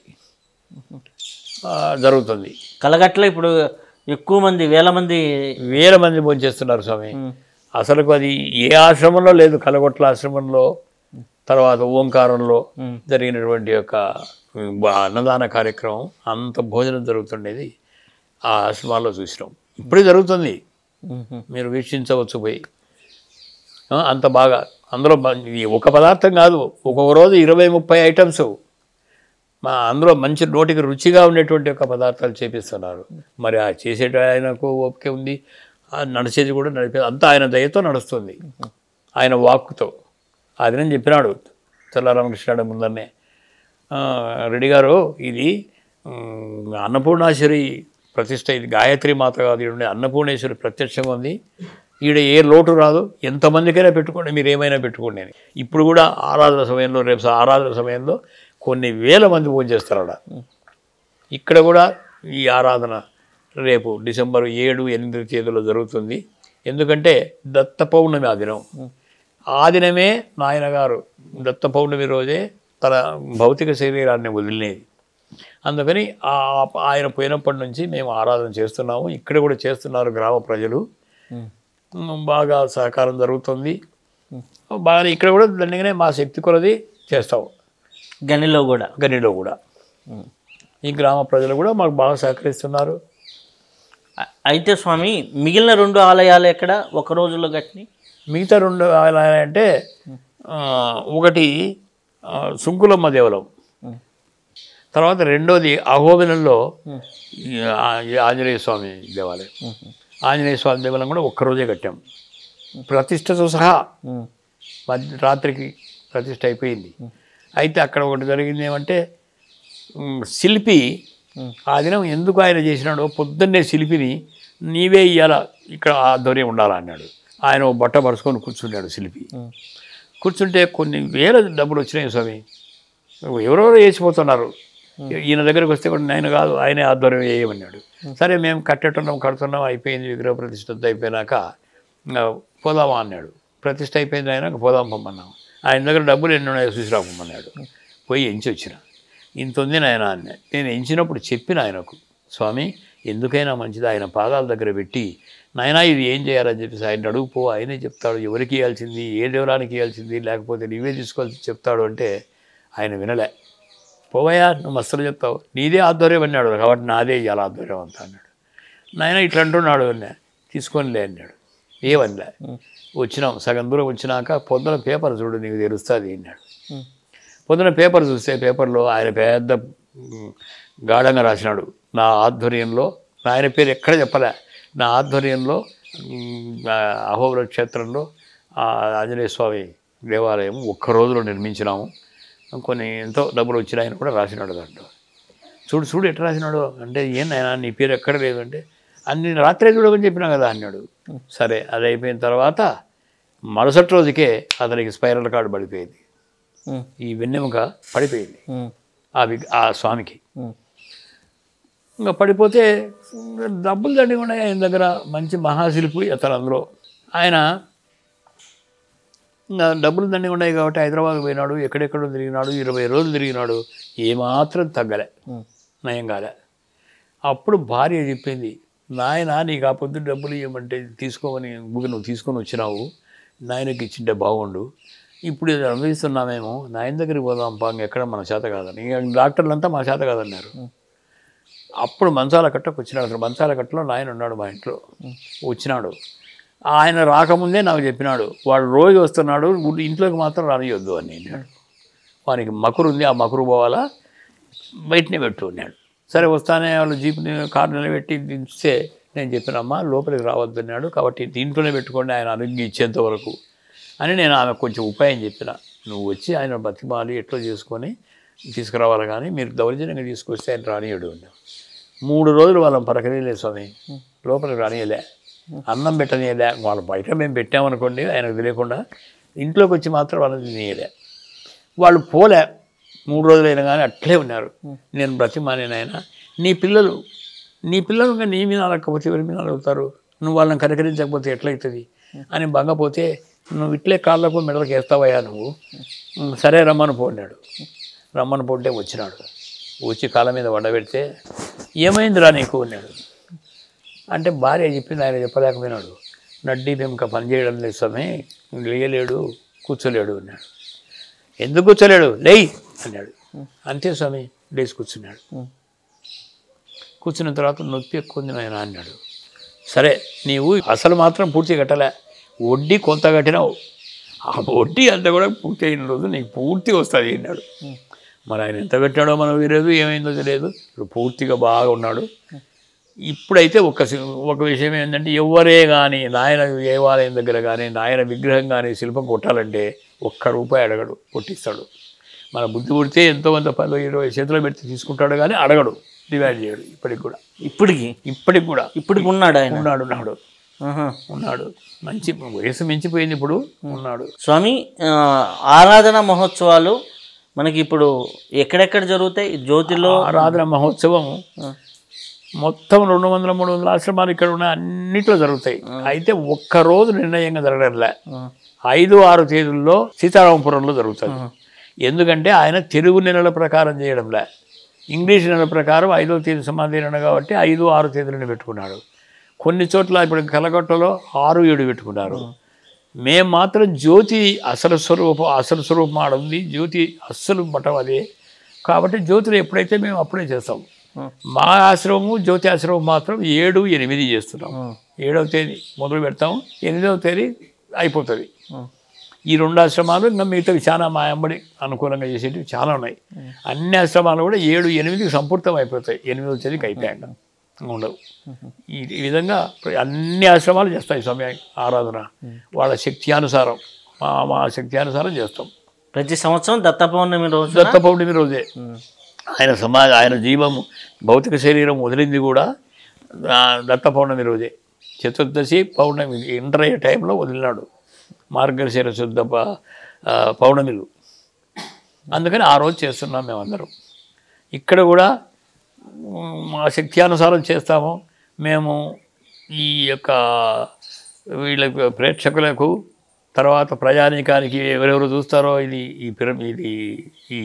ఆ, జరుగుతుంది కలగట్ల ఇప్పుడు ఎక్కువ మంది వేల మంది వేల మంది భోంచేస్తున్నారు స్వామి ఉం. అసలు అది ఏ ఆశ్రమంలో లేదు కలగొట్ల ఆశ్రమంలో తర్వాత ఓంకారంలో ఉం. జరిగినటువంటి యొక్క ఉమ్, బ- అన్నదాన కార్యక్రమం అంత భోజనం జరుగుతుండేది ఆ ఆశ్రమాల్లో చూసినాం ఇప్పుడే జరుగుతుంది ఉహు. మీరు వీక్షించవచ్చు పోయి ఆ, అంత బాగా అందులో బ- ఇది ఒక పదార్థం కాదు ఒక్కొక్క రోజు ఇరవై ముప్పై ఐటమ్స్ మా అందులో మంచి నోటికి రుచిగా ఉండేటువంటి ఒక పదార్థాలు చేపిస్తున్నారు మరి ఆ చేసేట ఆయనకు ఓపిక ఉంది ఆ నడిచేది కూడా నడిపే అంతా ఆయన దయతో నడుస్తుంది ఆయన వాక్కుతో అది నేను చెప్పినాడు తెల్లారామకృష్ణుడు ముందరనే ఆ, రెడ్డి గారు ఇది ఉమ్, అన్నపూర్ణాశ్వరి ప్రతిష్ట ఇది గాయత్రి మాత కాదు ఈడ ఉండే అన్నపూర్ణేశ్వరి ప్రత్యక్షంగా ఉంది ఈడ ఏ లోటు రాదు ఎంతమందికైనా పెట్టుకోండి మీరు ఏమైనా పెట్టుకోండి అని ఇప్పుడు కూడా ఆరాధన సమయంలో రేపు స- ఆరాధన సమయంలో కొన్ని వేల మంది భోజనం చేస్తారు ఆడ ఇక్కడ కూడా ఈ ఆరాధన రేపు డిసెంబర్ ఏడు ఎనిమిది తేదీలో జరుగుతుంది ఎందుకంటే దత్త పౌర్ణమి ఆ దినం ఆ దినమే నాయన గారు దత్త పౌర్ణమి రోజే తన భౌతిక శరీరాన్ని వదిలినేది అందుకని ఆ ఆయన పోయినప్పటి నుంచి మేము ఆరాధన చేస్తున్నాము ఇక్కడ కూడా చేస్తున్నారు గ్రామ ప్రజలు ఉం. ఉమ్, బాగా సహకారం జరుగుతుంది బాగా ఇక్కడ కూడా దండిగానే మా శక్తి కొలది చేస్తాము గనిలో కూడా గనిలో కూడా ఉం. ఈ గ్రామ ప్రజలు కూడా మాకు బాగా సహకరిస్తున్నారు అ- అయితే స్వామి మిగిలిన రెండు ఆలయాలు ఎక్కడ ఒక రోజులో కట్టినాయి మిగతా రెండు ఆలయాలు అంటే ఆ, ఒకటి ఆ, సుంకులమ్మ దేవలం ఉం. తర్వాత రెండోది అహోబిలంలో ఉం. ఈ ఆ- ఈ ఆంజనేయ స్వామి దేవాలయం ఉహు. ఆంజనేయ స్వామి దేవాలయం కూడా ఒక్కరోజే కట్టాం ప్రతిష్టతో సహా ఉం. మధ్య రాత్రికి ప్రతిష్ట అయిపోయింది అయితే అక్కడ ఒకటి జరిగింది ఏమంటే ఉమ్, శిల్పి ఉం. ఆ దినం ఎందుకు ఆయన చేసినాడో పొద్దున్నే శిల్పిని నీవే ఇయ్యాల ఇక్కడ ఆధ్వర్యం ఉండాలా అన్నాడు ఆయన ఓ బట్ట పరుచుకొని కూర్చున్నాడు శిల్పి ఉం. కూర్చుంటే కొన్ని వేల డబ్బులు వచ్చినాయి స్వామి ఎవరెవరో వేసిపోతున్నారు ఈయన దగ్గరికి వస్తే కూడా నేను కాదు ఆయనే ఆధ్వర్యం వేయమన్నాడు సరే మేము కట్టేట్టున్నాం కడుతున్నాం అయిపోయింది విగ్రహ ప్రతిష్ఠ అంతా అయిపోయినాక ఇంకా పోదామా అన్నాడు ప్రతిష్ఠ అయిపోయింది ఆయన పోదాం పొమ్మన్నాం ఆయన దగ్గర డబ్బులు ఎన్ని ఉన్నాయో చూసి రాపమ్మన్నాడు పోయి ఎంచి వచ్చిన ఇంత ఉంది నాయన అన్న నేను ఎంచినప్పుడు చెప్పిన ఆయనకు స్వామి ఎందుకైనా మంచిది ఆయన పాదాల దగ్గర పెట్టి నాయనా ఇది ఏం చేయాలని చెప్పేసి ఆయన అడుగుపో ఆయనే చెప్తాడు ఎవరికి ఇవ్వాల్సింది ఏ దేవరానికి ఇవ్వాల్సింది లేకపోతే నీవే తీసుకోవాల్సి చెప్తాడు అంటే ఆయన వినలే పోవయ్యా నువ్వు మస్తులు చెప్తావు నీదే ఆధ్వర్యం అన్నాడు కాబట్టి నాదే ఇవ్వాలి ఆధ్వర్యం అంతా అన్నాడు నాయన ఇట్లా అంటున్నాడు అన్నా తీసుకోనిలే అన్నాడు ఏమనిలే వచ్చినాం సగం దూరం వచ్చినాక పొద్దున పేపర్ చూడు నీకు తెలుస్తుంది అన్నాడు ఉమ్. పొద్దున పేపర్ చూస్తే పేపర్లో ఆయన పెద్ద ఉమ్, గాఢంగా రాసినాడు నా ఆధ్వర్యంలో ఆయన పేరు ఎక్కడ చెప్పలే నా ఆధ్వర్యంలో ఉమ్, ఆ అహోబల క్షేత్రంలో ఆ ఆంజనేయ స్వామి దేవాలయం ఒక్క రోజులో నిర్మించినాము కొన్ని ఎంతో డబ్బులు వచ్చినాయని కూడా రాసినాడు దాంట్లో చూడు చూడు ఎట్లా రాసినాడు అంటే ఏం నాయనా నీ పేరు ఎక్కడ లేదు అంటే అన్ని రాత్రే చూడమని చెప్పినా కదా అన్నాడు సరే అది అయిపోయిన తర్వాత మరుసటి రోజుకే అతనికి స్పైరల్ కార్డు పడిపోయింది ఉమ్. ఈ వెన్నెముక పడిపోయింది ఉమ్. ఆ వి ఆ స్వామికి ఉమ్. ఇంకా పడిపోతే డబ్బులు దండిగా ఉన్నాయి ఆయన దగ్గర మంచి మహాశిల్పి అతను అందులో ఆయన ఇంకా డబ్బులు దండిగా ఉన్నాయి కాబట్టి హైదరాబాద్ పోయినాడు ఎక్కడెక్కడో తిరిగినాడు ఇరవై రోజులు తిరిగినాడు ఏమాత్రం తగ్గలే ఉమ్. నయం కాలే అప్పుడు భార్య చెప్పింది నాయన నీకు ఆ పొద్దు డబ్బులు ఇవ్వమంటే తీసుకోమని బుక్ నువ్వు తీసుకొని వచ్చినావు నాయనకి ఇచ్చింటే బాగుండు ఇప్పుడు ఇది అనుభవిస్తున్నామేమో నాయన దగ్గరికి పోదాం పాంగ ఎక్కడ మన చేత కాదని ఇక డాక్టర్లు అంతా మా చేత కాదన్నారు అప్పుడు మంచాల కట్టకు వచ్చినాడు అసలు మంచాల కట్టలో నాయన ఉన్నాడు మా ఇంట్లో వచ్చినాడు ఆయన రాకముందే నాకు చెప్పినాడు వాడు రోజు వస్తున్నాడు గుడి- ఇంట్లోకి మాత్రం రానియొద్దు అని అన్నాడు వానికి మకురు ఉంది ఆ మకురు పోవాలా బయటనే పెట్టు అన్నాడు సరే వస్తానే వాళ్ళు జీప్ని కారు నిలబెట్టి దించితే నేను చెప్పినమ్మా లోపలికి రావద్దు అన్నాడు కాబట్టి దీంట్లోనే పెట్టుకోండి ఆయన అనుజ్ఞ ఇచ్చేంత వరకు అని నేను ఆమె కొంచెం ఉపాయం చెప్పిన నువ్వు వచ్చి ఆయన బతిమాలి ఎట్లా చేసుకొని తీసుకురావాలి కానీ మీరు దౌర్జన్యంగా తీసుకొస్తే ఆయన రానియడు అన్నాడు మూడు రోజులు వాళ్ళని పలకనీయలేదు స్వామి లోపలికి రానియలే అన్నం పెట్టనీయలే వాళ్ళు బయట మేము పెట్టామనుకోండి ఆయనకు తెలియకుండా ఇంట్లోకి వచ్చి మాత్రం వాళ్ళని తినేయలే వాళ్ళు పోలే మూడు రోజులైనా కానీ అట్లే ఉన్నారు నేను బ్రతిమానేను ఆయన నీ పిల్లలు నీ పిల్లలు ఇంకా నీ మీద అడగకపోతే ఎవరి మీద అడుగుతారు నువ్వు వాళ్ళని కనికరించకపోతే ఎట్లయితుంది అని బంగపోతే నువ్వు ఇట్లే కాళ్ళకు మెడలకు వేస్తావయ్యా నువ్వు "ఉమ్, సరే రమ్మని పోన్నాడు రమ్మని పోంటే వచ్చినాడు వచ్చి కాళ్ళ మీద వండబెడితే ఏమైందిరా నీకు అన్నాడు అంటే భార్య చెప్పింది ఆయన చెప్పలేకపోయినాడు నడ్డి వెనుక పనిచేయడం లేదు స్వామి లేయలేడు కూర్చోలేడు అన్నాడు ఎందుకు కూర్చోలేడు లేయ్ అన్నాడు అంతే స్వామి లేచి కూర్చున్నాడు ఉమ్. కూర్చున్న తర్వాత నొప్పి ఎక్కువ ఉంది నాయన అన్నాడు సరే నీవు అసలు మాత్రం పూర్తి కట్టలే వడ్డీ కొంత కట్టినావు ఆ వడ్డీ అంతా కూడా పూర్తి అయిన రోజు నీకు పూర్తిగా వస్తుంది అన్నాడు మరి ఆయన ఎంత కట్టాడో మనకు తెలియదు ఏమైందో తెలియదు ఇప్పుడు పూర్తిగా బాగా ఉన్నాడు ఇప్పుడైతే ఒక సి- ఒక విషయం ఏంటంటే ఎవరే కానీ నాయన దేవాలయం దగ్గర కానీ నాయన విగ్రహం కానీ శిల్పం కొట్టాలంటే ఒక్క రూపాయి అడగడు కొట్టిస్తాడు మన బుద్ధి పుడితే ఎంతో కొంత పది ఇరవై చేతిలో పెడితే తీసుకుంటాడు కానీ అడగడు డిమాండ్ చేయడు ఇప్పటికి కూడా ఇప్పటికి ఇప్పటికి కూడా ఇప్పటికి ఉన్నాడు ఆయన ఉన్నాడు ఉన్నాడు ఆహా. ఉన్నాడు మంచి వయసు మించిపోయింది ఇప్పుడు ఉన్నాడు స్వామి ఆ, ఆరాధన మహోత్సవాలు మనకి ఇప్పుడు ఎక్కడెక్కడ జరుగుతాయి జ్యోతిలో ఆరాధన మహోత్సవం ఆ, మొత్తం రెండు వందల మూడు వందల ఆశ్రమాలు ఇక్కడ ఉన్న అన్నిట్లో జరుగుతాయి అయితే ఒక్క రోజు నిర్ణయంగా జరగడంలే ఆ, ఐదు ఆరు తేదీల్లో సీతారామపురంలో జరుగుతుంది ఎందుకంటే ఆయన తెలుగు నెలల ప్రకారం చేయడంలే ఇంగ్లీష్ నెలల ప్రకారం ఐదో తేదీ సమాధి నెల కాబట్టి ఐదు ఆరు తేదీలను పెట్టుకున్నాడు కొన్ని చోట్ల ఇప్పుడు కలకట్టలో ఆరు ఏడు పెట్టుకున్నారు మేము మాత్రం జ్యోతి అసలు స్వరూపం అసలు స్వరూపం ఆడ ఉంది జ్యోతి అస్సలు మఠం అదే కాబట్టి జ్యోతిని ఎప్పుడైతే మేము అప్పుడే చేస్తాం Hmm. మా ఆశ్రమము జ్యోతి ఆశ్రమం మాత్రం ఏడు ఎనిమిది చేస్తున్నాం Hmm. ఏడవ తేదీ మొదలు పెడతాం ఎనిమిదవ తేదీ అయిపోతుంది ఆ, ఈ రెండు ఆశ్రమాలు ఇంకా మిగతావి చాలా మా అంబడి అనుకూలంగా చేసేటివి చాలా ఉన్నాయి అన్ని ఆశ్రమాలు కూడా ఏడు ఎనిమిదికి సంపూర్తం అయిపోతాయి ఎనిమిదవ తేదీకి అయిపోయాక ఉండవు ఈ ఈ విధంగా అన్ని ఆశ్రమాలు చేస్తాయి స్వామి ఆరాధన వాళ్ళ శక్తి అనుసారం మా మా శక్తి అనుసారం చేస్తాం ప్రతి సంవత్సరం దత్త పౌర్ణమి రోజు దత్త పౌర్ణమి రోజే ఆయన సమాజ ఆయన జీవము భౌతిక శరీరం వదిలింది కూడా ఆ, దత్త పౌర్ణమి రోజే చతుర్దశి పౌర్ణమి ఎంటర్ అయ్యే టైంలో వదిలినాడు మార్గశిర శుద్ధ ప- ఆ, పౌర్ణమిలు అందుకని ఆ రోజు చేస్తున్నాం మేమందరం ఇక్కడ కూడా ఉమ్, మా శక్తి అనుసారం చేస్తాము మేము ఈ యొక్క వీళ్ళకు ప్రేక్షకులకు తర్వాత ప్రజానీకానికి ఎవరెవరు చూస్తారో ఇది ఈ పిరం ఇది ఈ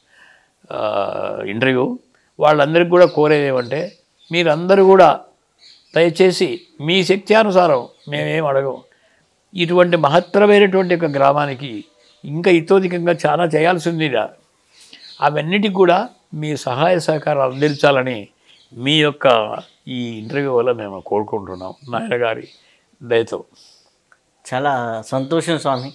ఆ, ఇంటర్వ్యూ వాళ్ళందరికీ కూడా కోరేది ఏమంటే మీరందరూ కూడా దయచేసి మీ శక్తి అనుసారం మేమేం అడగం ఇటువంటి మహత్తరమైనటువంటి ఒక గ్రామానికి ఇంకా ఇతోధికంగా చాలా చేయాల్సి ఉంది ఈడ. అవన్నిటికి కూడా మీ సహాయ సహకారాలు అందించాలని మీ యొక్క ఈ ఇంటర్వ్యూ వల్ల మేము కోరుకుంటున్నాం నాయన గారి దయతో చాలా సంతోషం స్వామి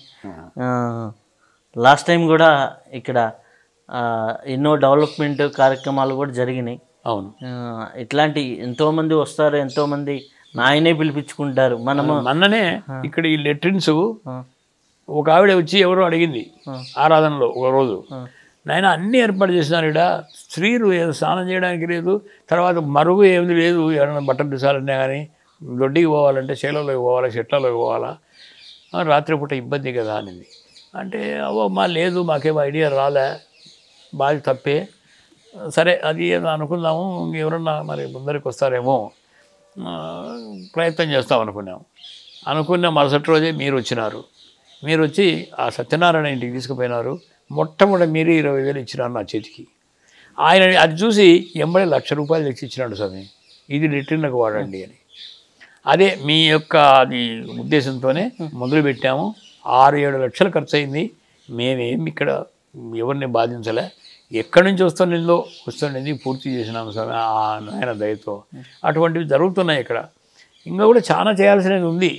లాస్ట్ టైం కూడా ఇక్కడ ఆ, ఎన్నో డెవలప్మెంట్ కార్యక్రమాలు కూడా జరిగినాయి అవును ఆ, ఇట్లాంటి ఎంతోమంది వస్తారు ఎంతోమంది నాయనే పిలిపించుకుంటారు మనము మొన్ననే ఇక్కడ ఈ లెట్రిన్స్ ఆ, ఒక ఆవిడ వచ్చి ఎవరో అడిగింది ఆరాధనలో ఒక రోజు నాయన అన్ని ఏర్పాటు చేసినారు ఇక్కడ స్త్రీలు ఏదో స్నానం చేయడానికి లేదు తర్వాత మరుగు ఏమి లేదు ఎవరైనా బట్టలు తీసాలన్నా కానీ దొడ్డికి పోవాలంటే చేలలోకి పోవాలా చెట్లలోకి పోవాలా ఆ, రాత్రిపూట ఇబ్బంది కదా అనింది అంటే అవో మా లేదు మాకేం ఐడియా రాలే బాగా తప్పే సరే అది ఏదో అనుకుందాము ఎవరన్నా మరి ముందరికి వస్తారేమో ఆ, ప్రయత్నం చేస్తాం అనుకున్నాం అనుకున్న మరుసటి రోజే మీరు వచ్చినారు మీరు వచ్చి ఆ సత్యనారాయణ ఇంటికి తీసుకుపోయినారు మొట్టమొదటి మీరే ఇరవై వేలు ఇచ్చినారు నా చేతికి ఆయన అది చూసి ఎంబడే లక్ష రూపాయలు తెచ్చి ఇచ్చినాడు స్వామి ఇది రిటర్న్లకు వాడండి అని అదే మీ యొక్క అది ఉద్దేశంతోనే మొదలు పెట్టాము ఆరు ఏడు లక్షలు ఖర్చు అయింది మేమేం ఇక్కడ ఎవరిని బాధించలే ఎక్కడి నుంచి వస్తుండిందో వస్తుండింది పూర్తి చేసినాము స్వామి ఆ నాయన దయతో అటువంటివి జరుగుతున్నాయి ఇక్కడ ఇంకా కూడా చాలా చేయాల్సినది ఉంది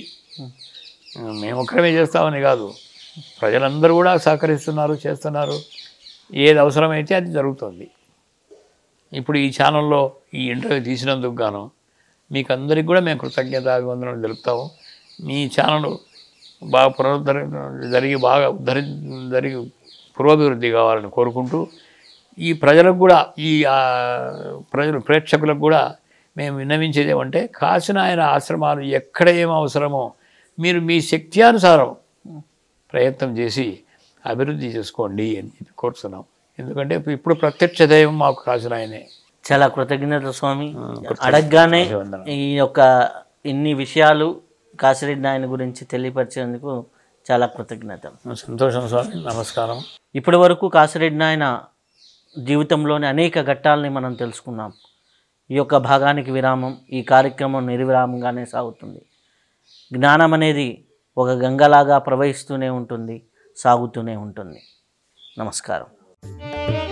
మేము ఒక్కరమే చేస్తామని కాదు ప్రజలందరూ కూడా సహకరిస్తున్నారు చేస్తున్నారు ఏది అవసరమైతే అది జరుగుతుంది ఇప్పుడు ఈ ఛానల్లో ఈ ఇంటర్వ్యూ తీసినందుకు గాను మీకు అందరికి కూడా మేము కృతజ్ఞత అభివందనలు తెలుపుతాము మీ ఛానల్ బాగా పునరుద్ధరి జరిగి బాగా ఉద్ధరి జరిగి పురోభివృద్ధి కావాలని కోరుకుంటూ ఈ ప్రజలకు కూడా ఈ ఆ, ప్రజలు ప్రేక్షకులకు కూడా మేము విన్నవించేది ఏమంటే కాశీనాయన ఆశ్రమాలు ఎక్కడ ఏం అవసరమో మీరు మీ శక్త్యానుసారం ప్రయత్నం చేసి అభివృద్ధి చేసుకోండి అని చెప్పి కోరుతున్నాం ఎందుకంటే ఇప్పుడు ప్రత్యక్ష దైవం మాకు కాశీనాయనే చాలా కృతజ్ఞత స్వామి అడగగానే అభివందనం. ఈ యొక్క ఇన్ని విషయాలు కాసిరెడ్డి నాయన గురించి తెలియపరిచేందుకు చాలా కృతజ్ఞతలు సంతోషం స్వామి నమస్కారం ఇప్పటి వరకు కాసిరెడ్డి నాయన జీవితంలోని అనేక ఘట్టాలని మనం తెలుసుకున్నాం ఈ యొక్క భాగానికి విరామం ఈ కార్యక్రమం నిర్విరామంగానే సాగుతుంది జ్ఞానం అనేది ఒక గంగలాగా ప్రవహిస్తూనే ఉంటుంది సాగుతూనే ఉంటుంది నమస్కారం